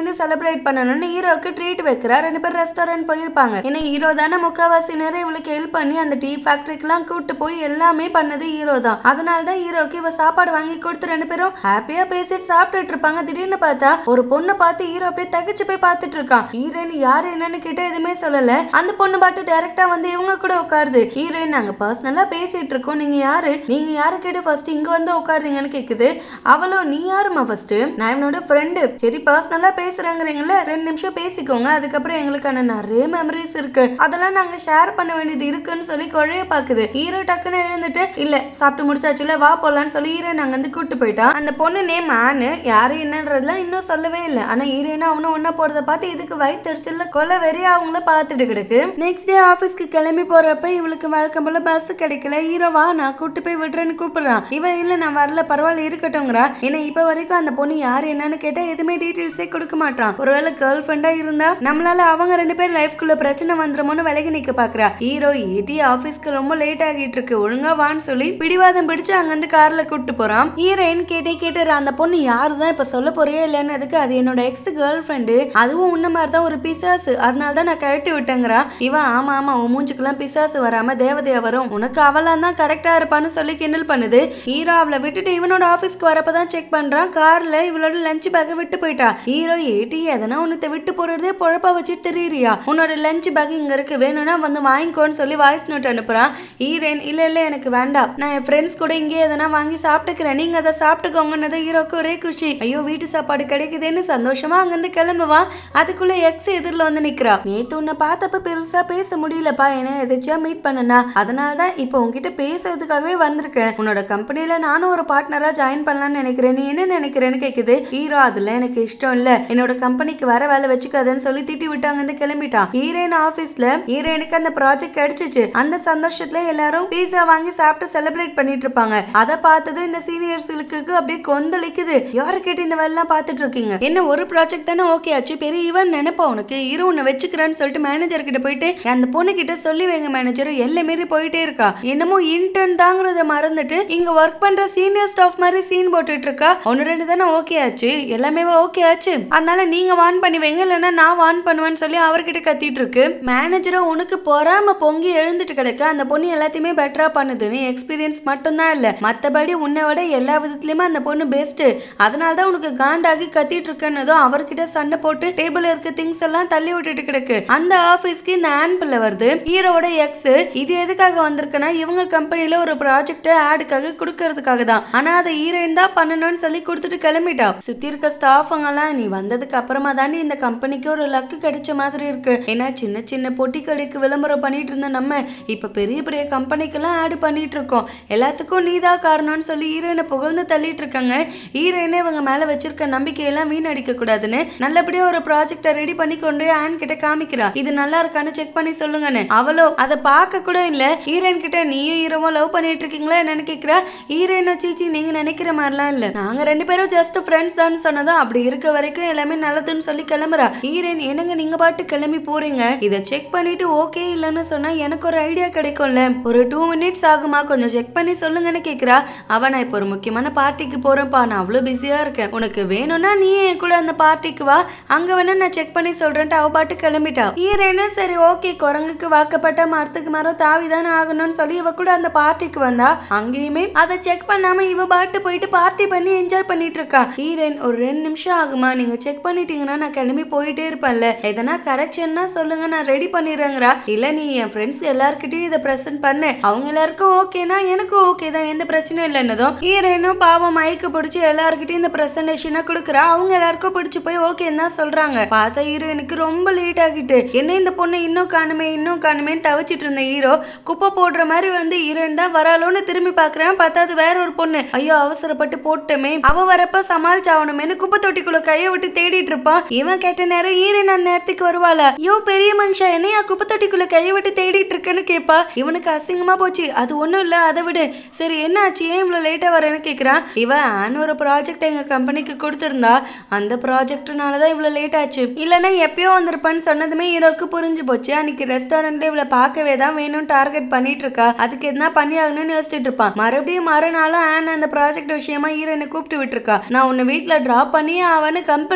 Speaker 1: செலிப்ரேட் பண்ணணும்னு ஹீரோக்கு ட்ரீட் வைக்கிறா ரெண்டு பேரும் ரெஸ்டாரண்ட் போயிருப்பாங்க ஏன்னா ஹீரோ தானே முக்காவாசி நேரம் இவளுக்கு ஹெல்ப் பண்ணி அந்த டீ ஃபேக்டரிக்கெல்லாம் கூட்டு போய் எல்லாமே பண்ணது ஹீரோ தான் அதனால தான் ஹீரோக்கு இவ சாப்பாடு வாங்கி கொடுத்து ரெண்டு பேரும் ஹாப்பியா பேசிட்டு சாப்பிட்டுட்டு இருப்பாங்க திடீர்னு பார்த்தா ஒரு பொண்ணை பார்த்து ஹீரோ அப்படியே தகச்சு போய் பார்த்துட்டு இருக்கான் ஹீரோயின் யாரு என்னன்னு கேட்டா எதுவுமே சொல்லல அந்த பொண்ணு பாட்டு டைரக்டா வந்து இவங்க கூட உட்காருது ஹீரோயின் நாங்க பர்சனலா பேசிட்டு இருக்கோம் நீங்க யாரு நீங்க யாரு கேட்டு ஃபர்ஸ்ட் இங்க வந்து உட்காருறீங்கன்னு கேக்குது அவளும் நீ யாருமா ஃபர்ஸ்ட் நான் இவனோட ஃப்ரெண்டு சரி பர்சனலா பேசுறாங்கிறீங்களா ரெண்டு நிமிஷம் பேசிக்கோங்க அதுக்கப்புறம் எங்களுக்கான நிறைய மெமரிஸ் இருக்கு அதெல்லாம் நாங்க ஷேர் பண்ண வேண்டியது இருக்குன்னு சொல்லி குழைய பாக்குது ஹீரோ டக்குன்னு எழுந்துட்டு இல்ல சாப்பிட்டு முடிச்சாச்சுல வா போலான்னு சொல்லி ஹீரோயின் அங்க இருந்து கூட்டு போயிட்டா அந்த பொண்ணு நேம் ஆனு யாரு என்னன்றதுலாம் இன்னும் சொல்லவே இல்லை ஆனா ஹீரோயினா அவனும் ஒன்னா போறத பார்த்து இதுக்கு வயிற்றுச்சல்ல கொலை வெறி அவங்கள பார்த்துட்டு கிடக்கு நெக்ஸ்ட் டே ஆபீஸ்க்கு கிளம்பி போறப்ப இவளுக்கு வழக்கம் போல பஸ் கிடைக்கல ஹீரோ வா நான் கூட்டு போய் விடுறேன்னு கூப்பிடுறான் இவ இல்ல நான் வரல பரவாயில்ல இருக்கட்டும்ங்கிறா ஏன்னா இப்ப வரைக்கும் அந்த பொண்ணு யாரு என்னன்னு கேட்டா எதுவுமே டீட்டெயில்ஸே கொடுக்க மாட்டான் ஒருவேளை கேர்ள் ஃப்ரெண்டா இருந்தா நம்மளால அவங்க ரெண்டு பேர் லைஃப்குள்ள பிரச்சனை வந்துருமோன்னு விலகி நிக்க பாக்குறா ஹீரோ ஏடி ஆபீஸ்க்கு ரொம்ப லேட் ஆகிட்டு இருக்கு ஒழுங்கா வான்னு சொல்லி பிடிவாதம் பிடிச்சு அங்க இருந்து கார்ல கூட்டு போறான் ஹீரோயின் கேட்டே கேட்டுற அந்த பொண்ணு யாரு தான் இப்ப சொல்ல போறியா இல்லைன்னு அதுக்கு அது என்னோட எக்ஸ் கேர்ள் ஃப்ரெண்டு அதுவும் உன்ன மாதிரி தான் ஒரு பிசாசு அதனால தான் நான் கழட்டி விட்டேங்கிறா இவன் ஆமா ஆமா உன் மூஞ்சுக்கெல்லாம் பிசாசு வராம தேவதையா வரும் உனக்கு அவளா தான் கரெக்டா இருப்பான்னு சொல்லி கிண்டல் பண்ணுது ஹீரோ அவளை விட்டுட்டு இவனோட ஆபீஸ்க்கு வரப்பதான் செக் பண்றான் கார்ல இவளோட லஞ்ச் பேக்கை விட்டு போயிட்டா ஹீரோ ஏடி எதனா உனத்தை விட்டு போறதே பொழப்பா வச்சுட்டு தெரியுறியா உன்னோட லஞ்ச் பேக் இங்க இருக்கு வேணும்னா வந்து வாங்கிக்கோன்னு சொல்லி வாய்ஸ் நோட் அனுப்புறான் ஹீரோயின் இல்ல இல்ல எனக்கு வேண்டாம் நான் என் ஃப்ரெண்ட்ஸ் கூட இங்கே எதனா வாங்கி சாப்பிட்டுக்கிறேன் நீங்க அதை சாப்பிட்டுக்கோங்கன்னது ஹீரோக்கு ஒரே குஷி ஐயோ வீட்டு சாப்பாடு கிடைக்குதுன்னு சந்தோஷமா அங்கிருந்து கிளம்புவா அதுக்குள்ள எக்ஸ் எதிரில் வந்து நிக்கிறா நேத்து உன்னை பார்த்தப்ப பெருசா பேச முடியலப்பா என்ன எதாச்சியா மீட் பண்ணனா அதனால தான் இப்போ உன்கிட்ட பேசுறதுக்காகவே வந்திருக்கேன் உன்னோட கம்பெனில நானும் ஒரு பார்ட்னரா ஜாயின் பண்ணலாம்னு நினைக்கிறேன் நீ என்ன நினைக்கிறேன்னு கேக்குது ஹீரோ அதுல எனக்கு இஷ்டம் இல்ல என்னோட கம்பெனிக்கு வர வேலை வச்சுக்காதன்னு சொல்லி திட்டி விட்டாங்க வந்து கிளம்பிட்டான் ஹீரோயின் ஆபீஸ்ல ஹீரோயினுக்கு அந்த ப்ராஜெக்ட் கிடைச்சிச்சு அந்த சந்தோஷத்துல எல்லாரும் பீஸா வாங்கி சாப்பிட்டு செலிப்ரேட் பண்ணிட்டு இருப்பாங்க அதை பார்த்ததும் இந்த சீனியர்ஸுக்கு அப்படியே கொந்தளிக்குது யாரு கேட்டு இந்த வேலைலாம் பார்த்துட்டு இருக்கீங்க என்ன ஒரு ப்ராஜெக்ட் தானே ஓகே ஆச்சு பெரிய ஈவன் நினைப்பா உனக்கு இரு உன்னை வச்சுக்கிறேன்னு சொல்லிட்டு மேனேஜர் கிட்ட போயிட்டு அந்த பொண்ணு கிட்ட சொல்லி வைங்க மேனேஜர் எல்லை மீறி போயிட்டே இருக்கா என்னமோ இன்டர்ன் தாங்கிறத மறந்துட்டு இங்க ஒர்க் பண்ற சீனியர் ஸ்டாஃப் மாதிரி சீன் போட்டுட்டு இருக்கா ஒன்னு ரெண்டு தானே ஓகே ஆச்சு எல்லாமே ஓகே ஆச்சு அதனால நீங்க வான் பண்ணி வைங்க இல்லைன்னா நான் வான் பண்ணுவேன்னு சொல்லி அவர்கிட்ட கத்திட்டு இருக்கு மேனேஜரை உனக்கு பொறாம பொங்கி எழுந்துட்டு கிடக்க அந்த பொண்ணு எல்லாத்தையுமே பெட்டரா பண்ணுதுன்னு எக்ஸ்பீரியன்ஸ் மட்டும்தான் இல்ல மத்தபடி உன்னை விட எல்லா விதத்துலயுமே அந்த பொண்ணு பெஸ்ட் அதனால தான் உனக்கு காண்டாகி கத்திட்டு இருக்கன்னதும் அவர்கிட்ட சண்டை போட்டு டேபிள் இருக்க திங்ஸ் எல்லாம் தள்ளி விட்டுட்டு கிடக்கு அந்த ஆபீஸ்க்கு இந்த ஆன் பிள்ளை வருது ஹீரோட எக்ஸ் இது எதுக்காக வந்திருக்குன்னா இவங்க கம்பெனில ஒரு ப்ராஜெக்ட் ஆடுக்காக கொடுக்கறதுக்காக தான் ஆனா அதை ஹீரோயின் தான் பண்ணணும்னு சொல்லி கொடுத்துட்டு கிளம்பிட்டா சுத்தி இருக்க ஸ்டாஃபுங்க எல்லாம் நீ வந்ததுக்கு அப்புறமா தாண்டி இந்த கம்பெனிக்கு ஒரு லக்கு கிடைச்ச மாதிரி இருக்கு ஏன்னா சின்ன சின்ன பொட்டி கடைக்கு விளம்பரம் பண்ணிட்டு இருந்த நம்ம இப்ப பெரிய பெரிய கம்பெனிக்கெல்லாம் ஆடு பண்ணிட்டு இருக்கோம் எல்லாத்துக்கும் நீதான் காரணம்னு சொல்லி ஹீரோயினை புகழ்ந்து தள்ளிட்டு இருக்காங்க ஹீரோயினே இவங்க மேல வச்சிருக்க நம்பிக்கையெல்லாம் வீணடிக்க கூடாதுன்னு நல்லபடியா ஒரு ப்ராஜெக்டை ரெடி பண்ணி கொண்டு போய் ஆன் கிட்ட காமிக்கிறா இது நல்லா இருக்கான்னு செக் பண்ணி சொல்லுங்கன்னு அவளோ அதை பார்க்க கூட இல்ல ஹீரோயின் கிட்ட நீயும் ஹீரோவும் லவ் பண்ணிட்டு இருக்கீங்களா என்னன்னு கேக்குறா ஹீரோயினை சீச்சி நீங்க நினைக்கிற மாதிரிலாம் இல்ல நாங்க ரெண்டு பேரும் ஜஸ்ட் ஃப்ரெண்ட்ஸ் தான் சொன்னதும் அப்படி இருக்க வரைக்கும் எல்லாமே நல்லதுன்னு சொல்லி கிளம்புறா ஹீரோயின் என்னங்க நீங்க பாட்டு கிளம்பி போறீங்க இதை செக் பண்ணிட்டு ஓகே இல்லைன்னு சொன்னா எனக்கு ஒரு ஐடியா கிடைக்கும்ல ஒரு டூ மினிட்ஸ் ஆகுமா கொஞ்சம் செக் பண்ணி சொல்லுங்கன்னு கேக்குறா அவ நான் இப்போ ஒரு முக்கியமான பார்ட்டிக்கு போறேன்ப்பா நான் அவ்வளோ பிஸியா இருக்கேன் உனக்கு வேணும்னா நீ என் கூட அந்த பார்ட்டிக்கு வா அங்க வேணா நான் செக் பண்ணி சொல்றேன்ட்டு அவ பாட்டு கிளம்பிட்டா ஹீரோயினு சரி ஓகே குரங்குக்கு வாக்கப்பட்ட மரத்துக்கு மரம் தாவி தானே ஆகணும்னு சொல்லி இவ கூட அந்த பார்ட்டிக்கு வந்தா அங்கேயுமே அதை செக் பண்ணாம இவ பாட்டு போயிட்டு பார்ட்டி பண்ணி என்ஜாய் பண்ணிட்டு இருக்கா ஹீரோயின் ஒரு ரெண்டு நிமிஷம் ஆகுமா நீங்க செக் பண்ணிட்டீங்கன்னா நான் கிளம்பி போயிட்டே இருப்பேன்ல எதனா கரெக்ஷன்னா சொல்லுங்க நான் ரெடி பண்ணிடுறேங்கிறா இல்ல நீ என் ஃப்ரெண்ட்ஸ் எல்லார்கிட்டயும் இதை ப்ரெசென்ட் பண்ணு அவங்க எல்லாருக்கும் ஓகேனா எனக்கும் ஓகே தான் எந்த பிரச்சனையும் இல்லைன்னதும் ஹீரோயினும் பாவம் மயக்க பிடிச்சி எல்லார்கிட்டயும் இந்த ப்ரெசன்டேஷனை கொடுக்குறா அவங்க எல்லாருக்கும் பிடிச்சி போய் ஓகேன்னு தான் சொல்றாங்க பார்த்தா ஹீரோயினுக்கு ரொம்ப லேட் ஆகிட்டு என்ன இந்த பொண்ணு இன்னும் காணுமே இன்னும் காணுமேன்னு தவிச்சிட்டு இருந்த ஹீரோ குப்பை போடுற மாதிரி வந்து ஹீரோயின் தான் வராளோன்னு திரும்பி பார்க்கறேன் பார்த்தா அது வேற ஒரு பொண்ணு ஐயோ அவசரப்பட்டு போட்டோமே அவ வரப்ப சமாளிச்சாகணுமேனு குப்பை தொட்டிக்குள்ள கையை விட்டு தேடிட்டு இருப்பான் இவன் கேட்ட நேரம் ஹீரோயின் அந்த நேரத்துக்கு வருவாளா ஐயோ பெரிய மனுஷா என்னையா குப்பை தொட்டிக்குள்ள கையை விட்டு தேடிட்டு இருக்கேன்னு கேப்பா இவனுக்கு அசிங்கமா போச்சு அது ஒண்ணும் இல்ல அதை விடு சரி என்ன ஆச்சு ஏன் இவ்வளவு லேட்டா வரேன்னு கேக்குறான் இவ ஆன் ஒரு ப்ராஜெக்ட் எங்க கம்பெனிக்கு கொடுத்திருந்தா அந்த ப்ராஜெக்ட்னால தான் இவ்வளவு லேட் ஆச்சு இல்லைன்னா எப்பயோ வந்திருப்பான்னு சொன்னதுமே ஹீரோக்கு புரிஞ்சு போச்சு அன்னைக்கு ரெஸ்டாரண்ட்ல இவளை பார்க்கவே தான் வேணும் டார்கெட் பண்ணிட்டு இருக்கா அதுக்கு எதுனா பண்ணி ஆகணும்னு யோசிச்சுட்டு இருப்பான் மறுபடியும் மறுநாளும் ஆன் அந்த ப்ராஜெக்ட் விஷயமா ஹீரோயினை கூப்பிட்டு விட்டுருக்கா நான் உன்னை வீட்டுல டிராப் பண்ணி அவனை கம்பல் பண்ணி கூட்டு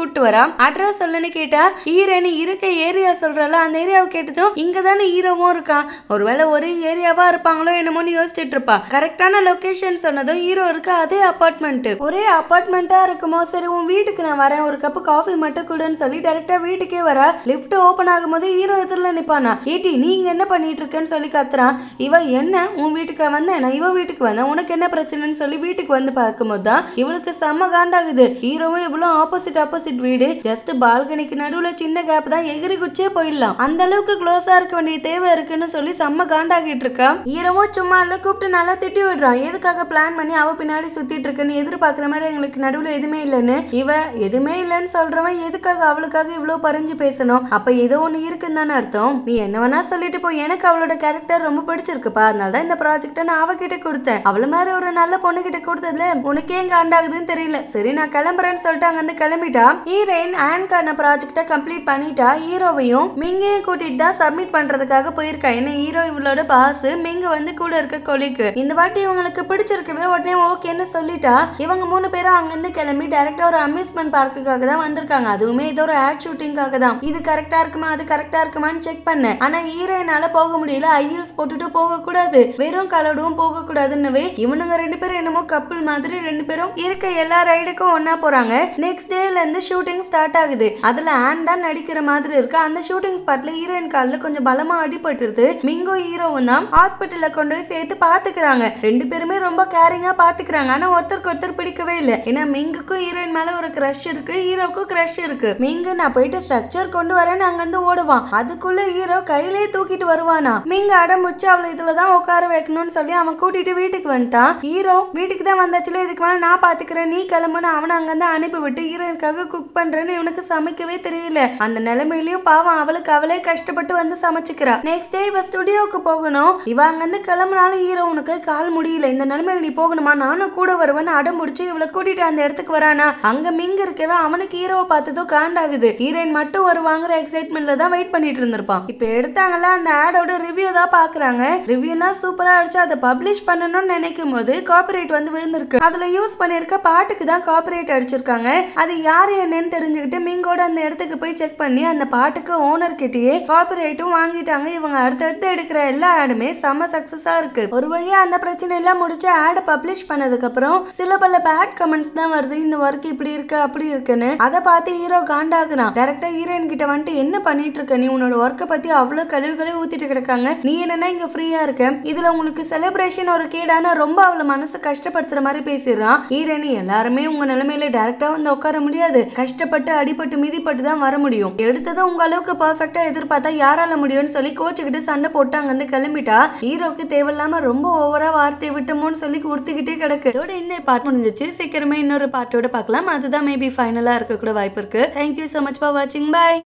Speaker 1: கூட்டு வரா அட்ரஸ் சொல்லுன்னு கேட்டா ஹீரோயின் இருக்க ஏரியா சொல்றல அந்த ஏரியாவை கேட்டதும் இங்க தானே ஹீரோவும் இருக்கான் ஒருவேளை ஒரே ஏரியாவா இருப்பாங்களோ என்னமோன்னு யோசிச்சுட்டு இருப்பா கரெக்டான லொகேஷன் சொன்னதும் ஹீரோ இருக்க அதே அபார்ட்மெண்ட் ஒரே அபார்ட்மெண்ட்டா இருக்குமோ சரி உன் வீட்டுக்கு நான் வரேன் ஒரு கப்பு காஃபி மட்டும் கொடுன்னு சொல்லி டைரக்டா வீட்டுக்கே வரா லிஃப்ட் ஓபன் ஆகும்போது ஹீரோ எதிரில் நிப்பானா ஏட்டி நீங்க என்ன பண்ணிட்டு இருக்கேன்னு சொல்லி கத்துறான் இவ என்ன உன் வீட்டுக்கு வந்தேன் நான் இவ வீட்டுக்கு வந்தேன் உனக்கு என்ன பிரச்சனைன்னு சொல்லி வீட்டுக்கு வந்து பார்க்கும்போது தான் இவளுக்கு செம்ம காண்டாகுது ஹீரோவும் இவ்வளவு ஆப்போசிட் ஆப்போசிட் வீடு ஜஸ்ட் பால்கனிக்கு நடுவுல சின்ன கேப் தான் எகிரி குச்சே போயிடலாம் அந்த அளவுக்கு க்ளோஸா இருக்க வேண்டிய தேவை இருக்குன்னு சொல்லி செம்ம காண்டாகிட்டு இருக்கா ஹீரோவும் சும்மா இல்ல கூப்பிட்டு நல்லா திட்டி விடுறான் எதுக்காக பிளான் பண்ணி அவ பின்னாடி சுத்திட்டு இருக்குன்னு எதிர்பார்க்குற மாதிரி எங்களுக்கு நடுவுல எதுவுமே இல்லைன்னு இவ எதுவுமே இல்லைன்னு சொல்றவன் எதுக்காக அவளுக்காக இவ்வளவு பறிஞ்சு பேசணும் அப்ப ஏதோ ஒண்ணு இருக்குன்னு தானே அர்த்தம் நீ என்ன வேணா சொல்லிட்டு போ எனக்கு அவளோட கேரக்டர் ரொம்ப பிடிச்சிருக்குப்பா அதனால தான் இந்த ப்ராஜெக்ட்டை நான் அவகிட்ட கொடுத்தேன் அவள மாதிரி ஒரு நல்ல பொண்ணு கிட்ட கொடுத்ததுல உனக்கு ஏன் காண்டாகுதுன்னு தெரியல சரி நான் கிளம்புறேன்னு சொல்லிட்டு அங்க இருந்து கிளம்பிட்டா ஹீரோயின் ஆன்கான ப்ராஜெக்ட்டை கம்ப்ளீட் பண்ணிட்டா ஹீரோவையும் மிங்கையும் கூட்டிட்டு தான் சப்மிட் பண்றதுக்காக போயிருக்கா ஏன்னா ஹீரோ இவளோட பாஸ் மிங்க வந்து கூட இருக்க கொலிக்கு இந்த வாட்டி இவங்களுக்கு பிடிச்சிருக்கவே உடனே ஓகேன்னு சொல்லிட்டா இவங்க மூணு பேரும் அங்கிருந்து கிளம்பி டைரக்டா ஒரு அம்யூஸ்மெண்ட் பார்க்குக்காக தான் வந்திருக்காங்க அதுவுமே ஏதோ ஒரு ஆட் ஷூட்டிங்காக தான் இது கரெக்டா இருக்குமா அது கரெக்டா இருக்குமான்னு செக் பண்ணேன் ஆனா ஹீரோயினால போக முடியல ஐயூஸ் போட்டுட்டு போக கூடாது வெறும் கலடுவும் போக கூடாதுன்னவே இவனுங்க ரெண்டு பேரும் என்னமோ கப்பல் மாதிரி ரெண்டு பேரும் இருக்க எல்லா ரைடுக்கும் ஒண்ணா போறாங்க நெக்ஸ்ட் டேல இருந்து ஷூட்டிங் ஸ்டார்ட் ஆகுது அதுல ஆன் தான் நடிக்கிற மாதிரி இருக்கு அந்த ஷூட்டிங் ஸ்பாட்ல ஹீரோயின் காலில் கொஞ்சம் பலமா அடிபட்டுருது மிங்கோ ஹீரோவும் தான் ஹாஸ்பிட்டல்ல கொண்டு போய் சேர்த்து பாத்துக்கிறாங்க ரெண்டு பேருமே ரொம்ப கேரிங்கா பாத்துக்கிறாங்க ஆனா ஒருத்தருக்கு ஒருத்தர் பிடிக்கவே இல்லை ஏன்னா மிங்குக்கும் ஹீரோயின் மேல ஒரு க்ரஷ் இருக்கு ஹீரோக்கும் க்ரஷ் இருக்கு மிங்கு நான் போயிட்டு ஸ்ட்ரக்சர் கொண்டு வரேன்னு அங்க இருந்து ஓடுவான் அதுக்குள்ள ஹீரோ கையிலே தூக்கிட்டு வருவானா மிங்க அடமுச்சு அவளை இதுலதான் உட்கார வைக்கணும்னு சொல்லி அவன் கூட்டிட்டு வீட்டுக்கு வந்துட்டான் ஹீரோ வீட்டுக்கு தான் வந்தாச்சுல இதுக்கு மேல நான் பாத்துக்கிறேன் நீ கிளம்புன்னு அவனை அங்கிருந்து அனுப்பி விட்டு ஹீரோயினுக்காக குக் பண்றேன்னு இவனுக்கு சமைக்கவே தெரியல அந்த நிலைமையிலயும் பாவம் அவளுக்கு அவளே கஷ்டப்பட்டு வந்து சமைச்சுக்கிறா நெக்ஸ்ட் டே இவ ஸ்டுடியோக்கு போகணும் இவ அங்கிருந்து கிளம்புனாலும் ஹீரோ உனக்கு கால் முடியல இந்த நிலைமையில நீ போகணுமா நானும் கூட வருவேன்னு அடம் பிடிச்சி இவளை கூட்டிட்டு அந்த இடத்துக்கு வரானா அங்க மிங்க இருக்கவே அவனுக்கு ஹீரோவை பார்த்ததும் காண்டாகுது ஹீரோயின் மட்டும் வருவாங்கிற எக்ஸைட்மெண்ட்ல தான் வெயிட் பண்ணிட்டு இருந்திருப்பான் இப்ப எடுத்தாங்கல்ல அந்த ஆடோட ரிவ்யூ தான் பாக்குறாங்க ரிவ்யூனா சூப்பரா அடிச்சு அதை பப்ளிஷ் பண்ணணும்னு நினைக்கும் போது காப்பிரைட் வந்து விழுந்திருக்கு அதுல யூஸ் பண்ணிருக்க பாட்டுக்கு தான் காப்பிரைட் அடிச்சிருக்காங்க அது யாரு என்னன்னு தெரிஞ்சுக்கிட்டு மிங்கோட அந்த இடத்துக்கு போய் செக் பண்ணி அந்த பாட்டுக்கு ஓனர் கிட்டயே காப்பிரைட்டும் வாங்கிட்டாங்க இவங்க அடுத்தடுத்து எடுக்கிற எல்லா ஆடுமே செம்ம சக்சஸா இருக்கு ஒரு வழியா அந்த பிரச்சனை எல்லாம் முடிச்சு ஆடை பப்ளிஷ் பண்ணதுக்கு அப்புறம் சில பல பேட் கமெண்ட்ஸ் தான் வருது இந்த ஒர்க் இப்படி இருக்கு அப்படி இருக்குன்னு அதை பார்த்து ஹீரோ காண்டாகுறான் டேரக்டா ஹீரோயின் கிட்ட வந்துட்டு என்ன பண்ணிட்டு இருக்க நீ உன்னோட ஒர்க்கை பத்தி அவ்வளவு கழிவுகளே ஊத்திட்டு கிடக்காங்க நீ என்னன்னா இங்க ஃப்ரீயா இருக்க இதுல உங்களுக்கு செலிப்ரேஷன் ஒரு கேடான ரொம்ப அவள மனசு கஷ்டப்படுத்துற மாதிரி பேசிடுறான் ஹீரோயின் எல்லாருமே உங்க நிலைமையில டேரக்டா வந்து உட்கார முடியாது கஷ்டப்பட்டு அடிபட்டு மிதிப்பட்டு தான் வர முடியும் எடுத்ததும் உங்க அளவுக்கு பர்ஃபெக்டா எதிர்பார்த்தா யாரால முடியும்னு சொல்லி கோச்சுக்கிட்டு சண்டை போட்டு அங்க இருந்து கிளம்பிட்டா ஹீரோக்கு தேவையில்லாம ரொம்ப ஓவரா வார்த்தை விட்டோமோன்னு சொல்லி உறுத்திக்கிட்டே கிடக்கு இதோட இந்த பார்ட் முடிஞ்சிச்சு சீக்கிரமே இன்னொரு பார்ட்டோட பார்க்கலாம் அதுதான் மேபி ஃபைனலா இருக்க கூட வாய்ப்பு இருக்கு தேங்க்யூ so மச் ஃபார் வாட்சிங் பை